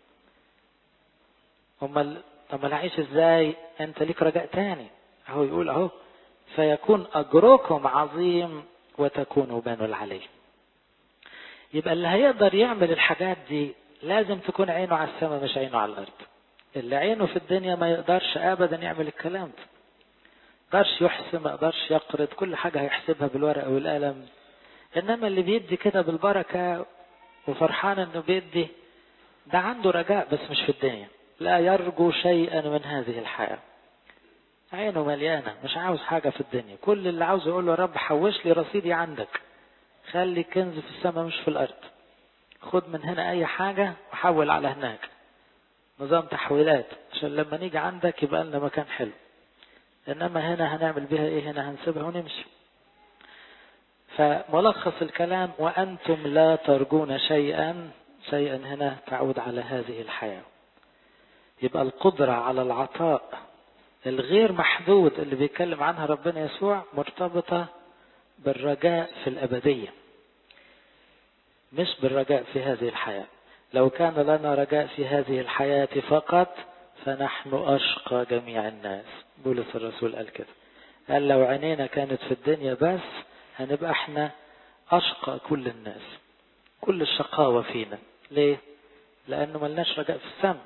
أمال أمال أعيش إزاي أنت ليك رجاء تاني أهو يقول أهو فيكون أجركم عظيم وتكونوا بنو العلي يبقى اللي هيقدر يعمل الحاجات دي لازم تكون عينه على السماء مش عينه على الأرض اللي عينه في الدنيا ما يقدرش أبدا يعمل الكلام ده يقدرش يحسن ما يقدرش يقرض كل حاجة هيحسبها بالورقة والقلم إنما اللي بيدي كده بالبركة وفرحان إنه بيدي ده عنده رجاء بس مش في الدنيا لا يرجو شيئا من هذه الحياة عينه مليانة مش عاوز حاجة في الدنيا كل اللي عاوز يقول له يا رب حوش لي رصيدي عندك خلي كنز في السماء مش في الأرض خد من هنا أي حاجة وحول على هناك نظام تحويلات عشان لما نيجي عندك يبقى لنا مكان حلو انما هنا هنعمل بها ايه هنا هنسيبها ونمشي فملخص الكلام وانتم لا ترجون شيئا شيئا هنا تعود على هذه الحياه يبقى القدره على العطاء الغير محدود اللي بيتكلم عنها ربنا يسوع مرتبطه بالرجاء في الابديه مش بالرجاء في هذه الحياه لو كان لنا رجاء في هذه الحياه فقط فنحن اشقى جميع الناس بولس الرسول قال كده قال لو عينينا كانت في الدنيا بس هنبقى احنا اشقى كل الناس كل الشقاوة فينا ليه لانه ملناش رجاء في السماء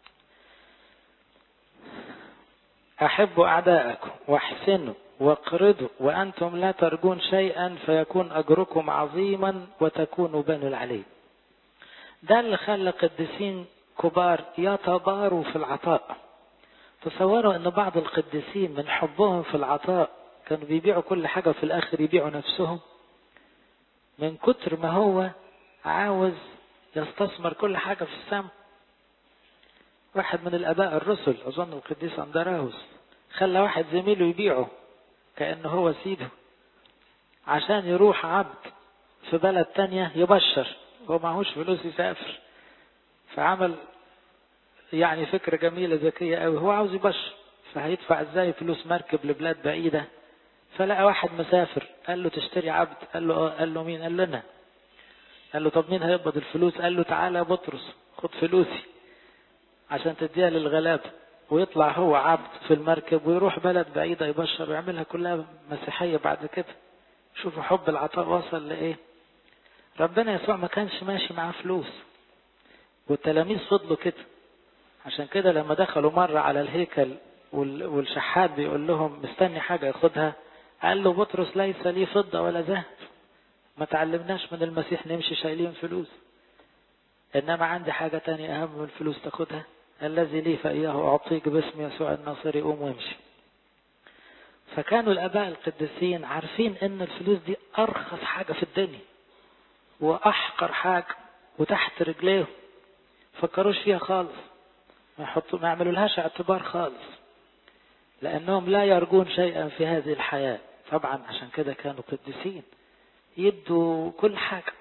احبوا اعداءكم واحسنوا واقرضوا وانتم لا ترجون شيئا فيكون اجركم عظيما وتكونوا بنو العلي ده اللي خلى قديسين كبار يتباروا في العطاء تصوروا ان بعض القديسين من حبهم في العطاء كانوا بيبيعوا كل حاجة وفي الاخر يبيعوا نفسهم من كتر ما هو عاوز يستثمر كل حاجة في السماء واحد من الاباء الرسل اظن القديس اندراوس خلى واحد زميله يبيعه كأنه هو سيده عشان يروح عبد في بلد تانية يبشر هو معهوش فلوس يسافر فعمل يعني فكرة جميلة ذكية قوي هو عاوز يبشر فهيدفع ازاي فلوس مركب لبلاد بعيدة فلقى واحد مسافر قال له تشتري عبد قال له اه قال له مين قال له انا قال له طب مين هيقبض الفلوس قال له تعالى يا بطرس خد فلوسي عشان تديها للغلابة ويطلع هو عبد في المركب ويروح بلد بعيدة يبشر ويعملها كلها مسيحية بعد كده شوفوا حب العطاء وصل لإيه ربنا يسوع ما كانش ماشي معاه فلوس والتلاميذ فضلوا كده عشان كده لما دخلوا مرة على الهيكل والشحات بيقول لهم مستني حاجة ياخدها قال له بطرس ليس لي فضة ولا ذهب ما تعلمناش من المسيح نمشي شايلين فلوس إنما عندي حاجة تانية أهم من الفلوس تاخدها الذي لي فإياه أعطيك باسم يسوع الناصري قوم وامشي فكانوا الآباء القديسين عارفين إن الفلوس دي أرخص حاجة في الدنيا وأحقر حاجة وتحت رجليهم فكروش فيها خالص ما يحطوا ما يعملوا لهاش اعتبار خالص لأنهم لا يرجون شيئا في هذه الحياة طبعا عشان كده كانوا قديسين يدوا كل حاجة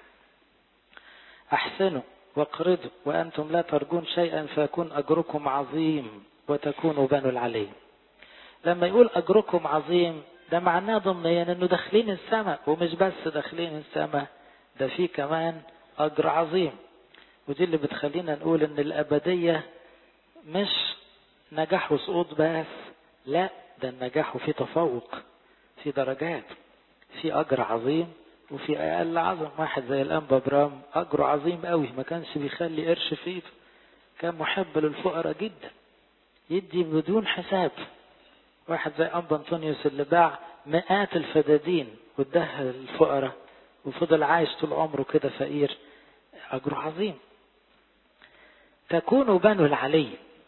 أحسنوا واقرضوا وأنتم لا ترجون شيئا فيكون أجركم عظيم وتكونوا بنو العلي لما يقول أجركم عظيم ده معناه ضمنيا أنه داخلين السماء ومش بس داخلين السماء ده في كمان أجر عظيم ودي اللي بتخلينا نقول أن الأبدية مش نجاح وسقوط بس لا ده النجاح وفي تفوق في درجات في أجر عظيم وفي أقل عظم واحد زي الأنبا برام أجره عظيم قوي ما كانش بيخلي قرش في إيده كان محب للفقراء جدا يدي بدون حساب واحد زي أنبا أنطونيوس اللي باع مئات الفدادين واداها للفقراء وفضل عايش طول عمره كده فقير أجره عظيم تكونوا بنو العلي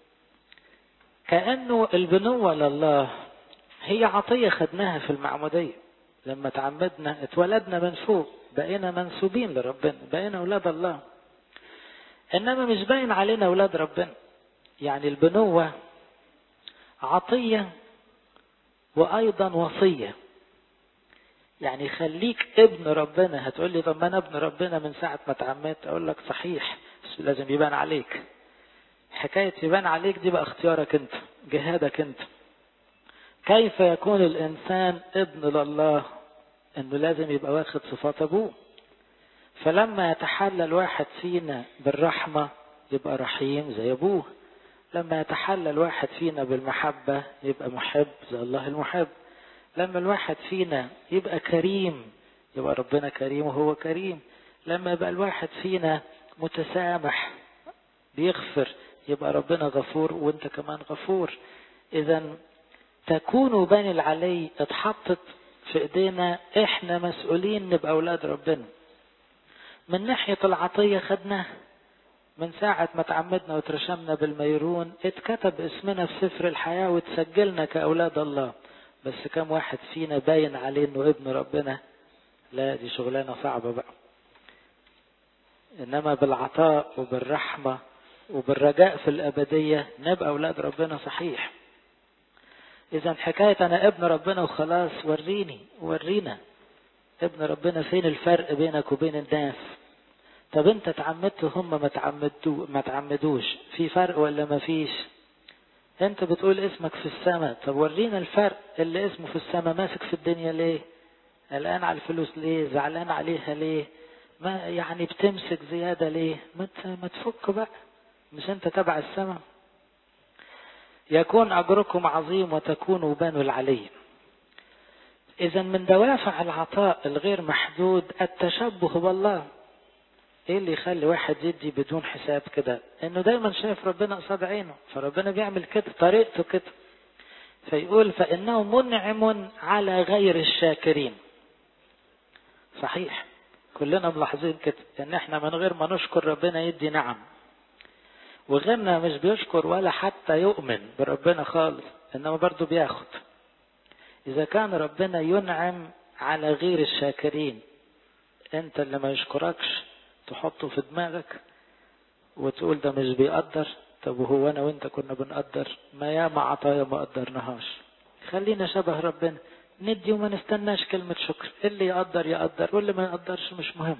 كأنه البنوة لله هي عطية خدناها في المعمودية لما تعمدنا اتولدنا من فوق بقينا منسوبين لربنا بقينا أولاد الله إنما مش باين علينا أولاد ربنا يعني البنوة عطية وأيضا وصية يعني خليك ابن ربنا هتقول لي طب ما أنا ابن ربنا من ساعة ما اتعمدت أقول لك صحيح بس لازم يبان عليك حكاية يبان عليك دي بقى اختيارك أنت جهادك أنت كيف يكون الإنسان ابن لله إنه لازم يبقى واخد صفات أبوه فلما يتحلى الواحد فينا بالرحمة يبقى رحيم زي أبوه لما يتحلى الواحد فينا بالمحبة يبقى محب زي الله المحب لما الواحد فينا يبقى كريم يبقى ربنا كريم وهو كريم لما يبقى الواحد فينا متسامح بيغفر يبقى ربنا غفور وانت كمان غفور اذا تكونوا بني العلي اتحطت في ايدينا احنا مسؤولين نبقى اولاد ربنا من ناحية العطية خدناها من ساعة ما تعمدنا وترشمنا بالميرون اتكتب اسمنا في سفر الحياة وتسجلنا كأولاد الله بس كم واحد فينا باين عليه انه ابن ربنا لا دي شغلانة صعبة بقى انما بالعطاء وبالرحمة وبالرجاء في الابدية نبقى اولاد ربنا صحيح اذا حكاية انا ابن ربنا وخلاص وريني ورينا ابن ربنا فين الفرق بينك وبين الناس طب انت تعمدت هم ما تعمدوا ما تعمدوش في فرق ولا ما فيش انت بتقول اسمك في السماء طب ورينا الفرق اللي اسمه في السماء ماسك في الدنيا ليه قلقان على الفلوس ليه زعلان عليها ليه ما يعني بتمسك زيادة ليه ما ما تفك بقى مش انت تبع السماء يكون أجركم عظيم وتكونوا بنو العلي إذا من دوافع العطاء الغير محدود التشبه بالله ايه اللي يخلي واحد يدي بدون حساب كده انه دايما شايف ربنا قصاد عينه فربنا بيعمل كده طريقته كده فيقول فانه منعم على غير الشاكرين صحيح كلنا ملاحظين كده ان احنا من غير ما نشكر ربنا يدي نعم وغيرنا مش بيشكر ولا حتى يؤمن بربنا خالص انما برضه بياخد اذا كان ربنا ينعم على غير الشاكرين انت اللي ما يشكركش تحطه في دماغك وتقول ده مش بيقدر طب وهو انا وانت كنا بنقدر ما ياما عطايا ما قدرناهاش خلينا شبه ربنا ندي وما نستناش كلمة شكر اللي يقدر يقدر واللي ما يقدرش مش مهم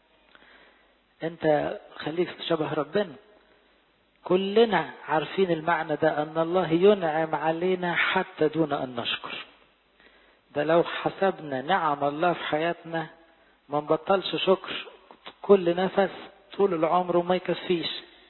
انت خليك شبه ربنا كلنا عارفين المعنى ده ان الله ينعم علينا حتى دون ان نشكر ده لو حسبنا نعم الله في حياتنا ما نبطلش شكر كل نفس طول العمر وما يكفيش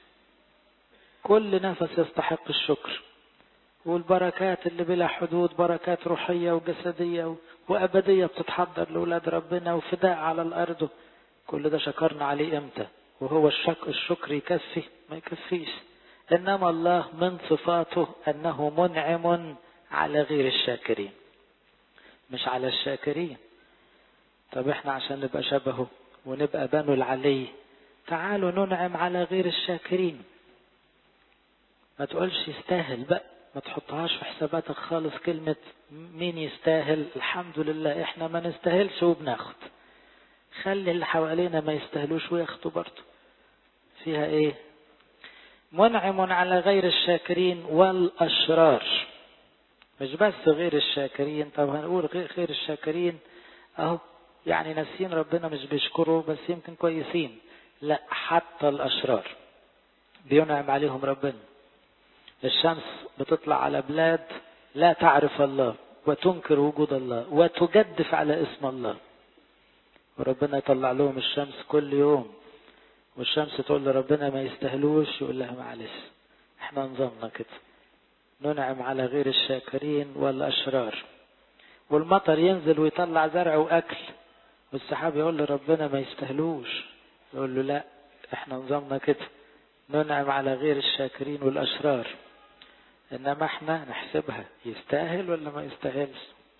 كل نفس يستحق الشكر والبركات اللي بلا حدود بركات روحية وجسدية وأبدية بتتحضر لأولاد ربنا وفداء على الأرض كل ده شكرنا عليه إمتى وهو الشك الشكر يكفي ما يكفيش إنما الله من صفاته أنه منعم على غير الشاكرين مش على الشاكرين طب احنا عشان نبقى شبهه ونبقى بنو العلي تعالوا ننعم على غير الشاكرين ما تقولش يستاهل بقى ما تحطهاش في حساباتك خالص كلمة مين يستاهل الحمد لله احنا ما نستاهلش وبناخد خلي اللي حوالينا ما يستاهلوش وياخدوا برضه فيها ايه منعم على غير الشاكرين والاشرار مش بس غير الشاكرين طب هنقول غير, غير الشاكرين اهو يعني ناسين ربنا مش بيشكروا بس يمكن كويسين لا حتى الاشرار بينعم عليهم ربنا الشمس بتطلع على بلاد لا تعرف الله وتنكر وجود الله وتجدف على اسم الله وربنا يطلع لهم الشمس كل يوم والشمس تقول لربنا ما يستاهلوش يقول لها معلش احنا نظامنا كده ننعم على غير الشاكرين والاشرار والمطر ينزل ويطلع زرع واكل والسحاب يقول لربنا ما يستاهلوش يقول له لا احنا نظامنا كده ننعم على غير الشاكرين والاشرار انما احنا نحسبها يستاهل ولا ما يستاهلش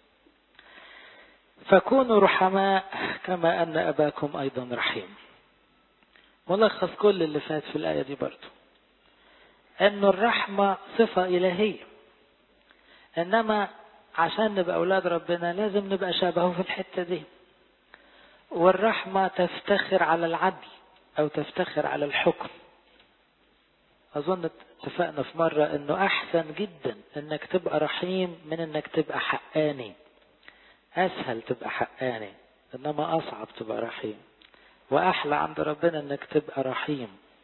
فكونوا رحماء كما ان اباكم ايضا رحيم ملخص كل اللي فات في الايه دي برضه ان الرحمه صفه الهيه انما عشان نبقى اولاد ربنا لازم نبقى شبهه في الحته دي والرحمه تفتخر على العدل او تفتخر على الحكم اظن اتفقنا في مرة انه احسن جدا انك تبقى رحيم من انك تبقى حقاني اسهل تبقى حقاني انما اصعب تبقى رحيم واحلى عند ربنا انك تبقى رحيم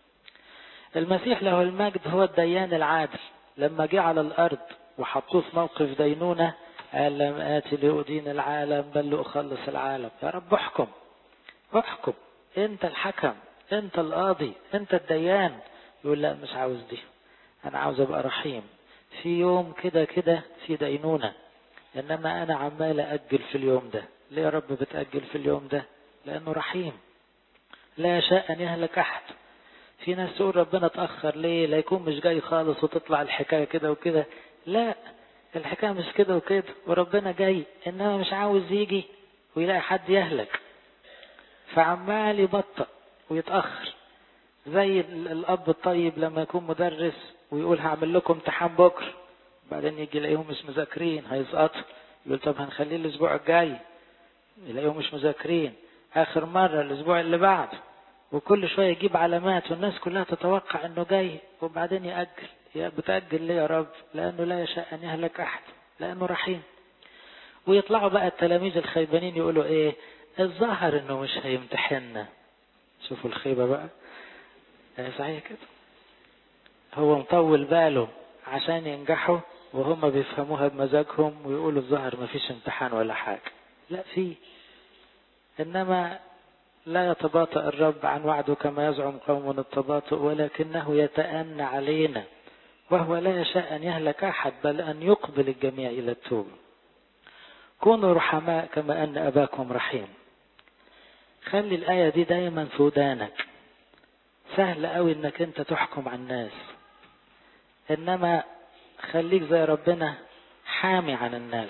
المسيح له المجد هو الديان العادل لما جه على الارض وحطوه في موقف دينونة قال لم آتي لأدين العالم بل لأخلص العالم يا رب احكم احكم انت الحكم انت القاضي انت الديان يقول لا مش عاوز دي انا عاوز ابقى رحيم في يوم كده كده في دينونة انما انا عمال اجل في اليوم ده ليه يا رب بتأجل في اليوم ده لانه رحيم لا يشاء ان يهلك احد في ناس تقول ربنا اتأخر ليه لا يكون مش جاي خالص وتطلع الحكاية كده وكده لا الحكاية مش كده وكده وربنا جاي انما مش عاوز يجي ويلاقي حد يهلك فعمال يبطأ ويتأخر زي الاب الطيب لما يكون مدرس ويقول هعمل لكم امتحان بكره بعدين يجي يلاقيهم مش مذاكرين هيسقطوا يقول طب هنخليه الاسبوع الجاي يلاقيهم مش مذاكرين اخر مره الاسبوع اللي بعده وكل شويه يجيب علامات والناس كلها تتوقع انه جاي وبعدين ياجل يا بتاجل ليه يا رب لانه لا يشاء ان يهلك احد لانه رحيم ويطلعوا بقى التلاميذ الخيبانين يقولوا ايه الظاهر انه مش هيمتحننا شوفوا الخيبه بقى صحيح كده هو مطول باله عشان ينجحوا وهم بيفهموها بمزاجهم ويقولوا الظهر ما فيش امتحان ولا حاجة لا في إنما لا يتباطأ الرب عن وعده كما يزعم قوم التباطؤ ولكنه يتأنى علينا وهو لا يشاء أن يهلك أحد بل أن يقبل الجميع إلى التوبة كونوا رحماء كما أن أباكم رحيم خلي الآية دي دايما في ودانك سهل قوي انك انت تحكم على الناس انما خليك زي ربنا حامي عن الناس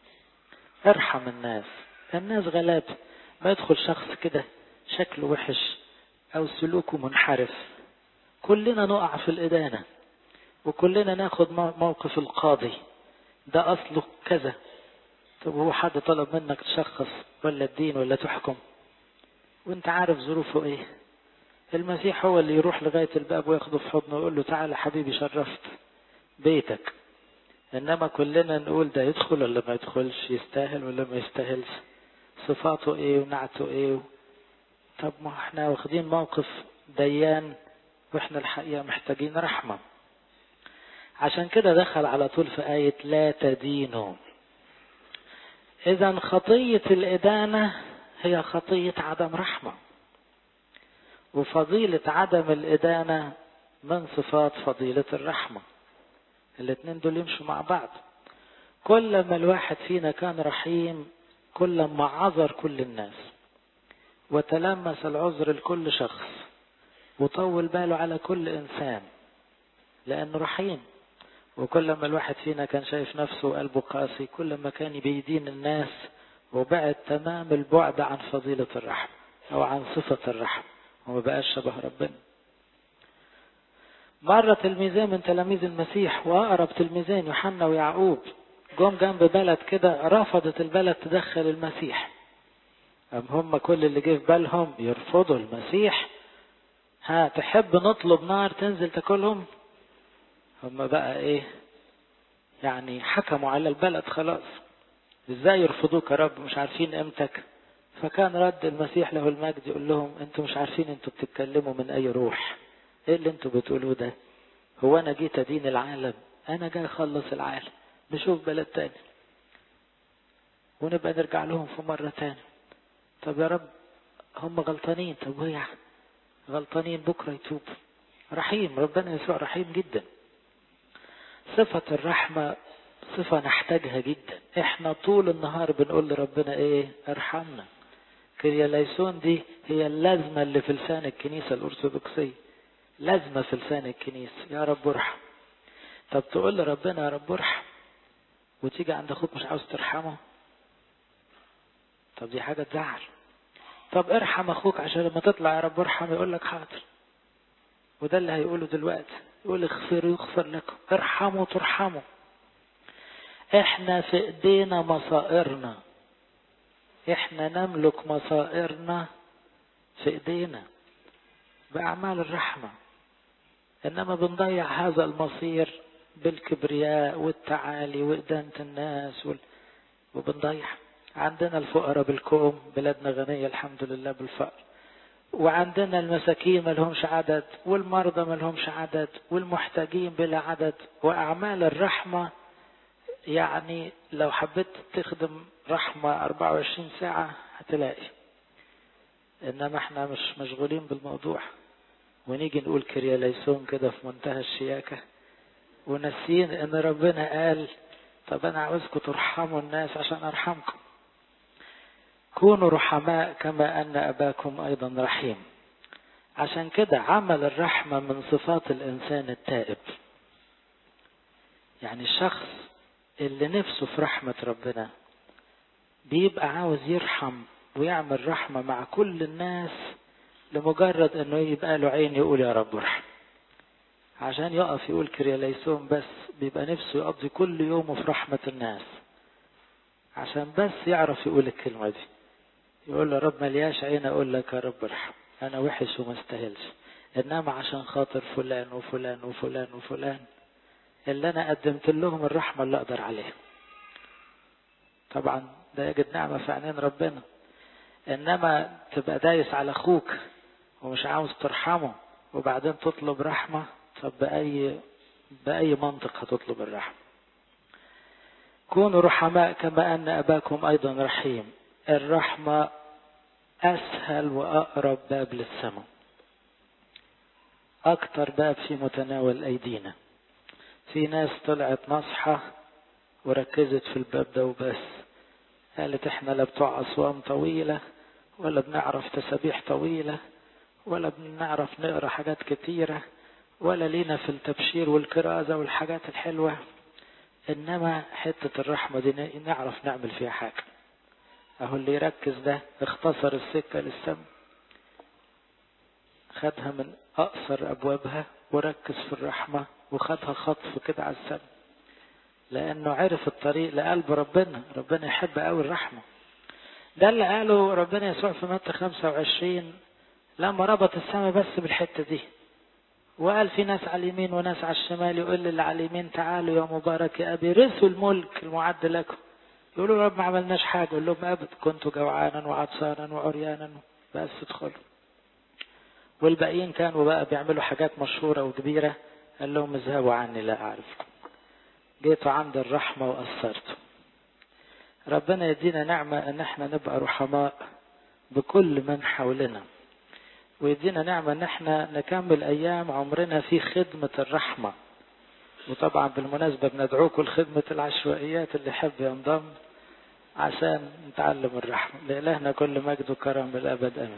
ارحم الناس الناس غلاب ما يدخل شخص كده شكله وحش او سلوكه منحرف كلنا نقع في الادانه وكلنا ناخد موقف القاضي ده اصله كذا طب هو حد طلب منك تشخص ولا الدين ولا تحكم وانت عارف ظروفه ايه المسيح هو اللي يروح لغاية الباب وياخده في حضنه ويقول له تعالى حبيبي شرفت بيتك انما كلنا نقول ده يدخل ولا ما يدخلش يستاهل ولا ما يستاهلش صفاته ايه ونعته ايه طب ما احنا واخدين موقف ديان واحنا الحقيقة محتاجين رحمة عشان كده دخل على طول في آية لا تدينوا إذا خطية الإدانة هي خطية عدم رحمة وفضيلة عدم الإدانة من صفات فضيلة الرحمة الاثنين دول يمشوا مع بعض كل ما الواحد فينا كان رحيم كل ما عذر كل الناس وتلمس العذر لكل شخص وطول باله على كل إنسان لأنه رحيم وكل ما الواحد فينا كان شايف نفسه وقلبه قاسي كل ما كان بيدين الناس وبعد تمام البعد عن فضيلة الرحمة أو عن صفة الرحمة وما بقاش شبه ربنا مرة تلميذين من تلاميذ المسيح وأقرب تلميذين يوحنا ويعقوب جم جنب بلد كده رفضت البلد تدخل المسيح أم هم كل اللي جه في بالهم يرفضوا المسيح ها تحب نطلب نار تنزل تاكلهم هم بقى ايه يعني حكموا على البلد خلاص ازاي يرفضوك يا رب مش عارفين قيمتك فكان رد المسيح له المجد يقول لهم انتوا مش عارفين انتوا بتتكلموا من اي روح ايه اللي انتوا بتقولوه ده هو انا جيت ادين العالم انا جاي اخلص العالم نشوف بلد تاني ونبقى نرجع لهم في مرة تاني طب يا رب هم غلطانين طب وهي غلطانين بكرة يتوب رحيم ربنا يسوع رحيم جدا صفة الرحمة صفة نحتاجها جدا احنا طول النهار بنقول لربنا ايه ارحمنا كرياليسون دي هي اللازمة اللي في لسان الكنيسة الأرثوذكسية لازمة في لسان الكنيسة يا رب ارحم طب تقول لربنا يا رب ارحم وتيجي عند اخوك مش عاوز ترحمه طب دي حاجة تزعل طب ارحم اخوك عشان لما تطلع يا رب ارحم يقول لك حاضر وده اللي هيقوله دلوقتي يقول اغفر يغفر لكم ارحموا ترحموا احنا في ايدينا مصائرنا احنا نملك مصائرنا في ايدينا باعمال الرحمه انما بنضيع هذا المصير بالكبرياء والتعالي وإدانة الناس وال... وبنضيع عندنا الفقراء بالكوم بلادنا غنية الحمد لله بالفقر وعندنا المساكين ما لهمش عدد والمرضى ما لهمش عدد والمحتاجين بلا عدد وأعمال الرحمة يعني لو حبيت تخدم رحمة 24 ساعة هتلاقي إنما احنا مش مشغولين بالموضوع ونيجي نقول كرياليسون كده في منتهى الشياكة وناسيين ان ربنا قال طب انا عاوزكم ترحموا الناس عشان ارحمكم كونوا رحماء كما ان اباكم ايضا رحيم عشان كده عمل الرحمة من صفات الانسان التائب يعني الشخص اللي نفسه في رحمة ربنا بيبقى عاوز يرحم ويعمل رحمة مع كل الناس لمجرد انه يبقى له عين يقول يا رب ارحم عشان يقف يقول كرياليسون بس بيبقى نفسه يقضي كل يومه في رحمة الناس عشان بس يعرف يقول الكلمة دي يقول له رب ملياش عين اقول لك يا رب ارحم انا وحش وما استاهلش انما عشان خاطر فلان وفلان وفلان وفلان اللي انا قدمت لهم الرحمة اللي اقدر عليها طبعا ده يجد نعمة في عينين ربنا انما تبقى دايس على اخوك ومش عاوز ترحمه وبعدين تطلب رحمة طب بأي بأي منطق هتطلب الرحمة كونوا رحماء كما أن أباكم أيضا رحيم الرحمة أسهل وأقرب باب للسماء أكتر باب في متناول أيدينا في ناس طلعت نصحة وركزت في الباب ده وبس قالت احنا لا بتوع أصوام طويلة ولا بنعرف تسابيح طويلة ولا بنعرف نقرا حاجات كتيرة ولا لينا في التبشير والكرازة والحاجات الحلوة إنما حتة الرحمة دي نعرف نعمل فيها حاجة أهو اللي يركز ده اختصر السكة للسم خدها من أقصر أبوابها وركز في الرحمة وخدها خطف كده على السم لأنه عرف الطريق لقلب ربنا ربنا يحب قوي الرحمة ده اللي قاله ربنا يسوع في متى 25 لما ربط السماء بس بالحتة دي وقال في ناس على اليمين وناس على الشمال يقول للي على اليمين تعالوا يا مبارك يا ابي رثوا الملك المعد لكم يقولوا يا رب ما عملناش حاجه يقول لهم ابد كنت جوعانا وعطشانا وعريانا بس ادخلوا والباقيين كانوا بقى بيعملوا حاجات مشهوره وكبيره قال لهم اذهبوا عني لا اعرفكم جيتوا عند الرحمه وقصرتوا ربنا يدينا نعمه ان احنا نبقى رحماء بكل من حولنا ويدينا نعمة ان احنا نكمل ايام عمرنا في خدمة الرحمة وطبعا بالمناسبة بندعوكم لخدمة العشوائيات اللي يحب ينضم عشان نتعلم الرحمة لإلهنا كل مجد وكرم الأبد أمين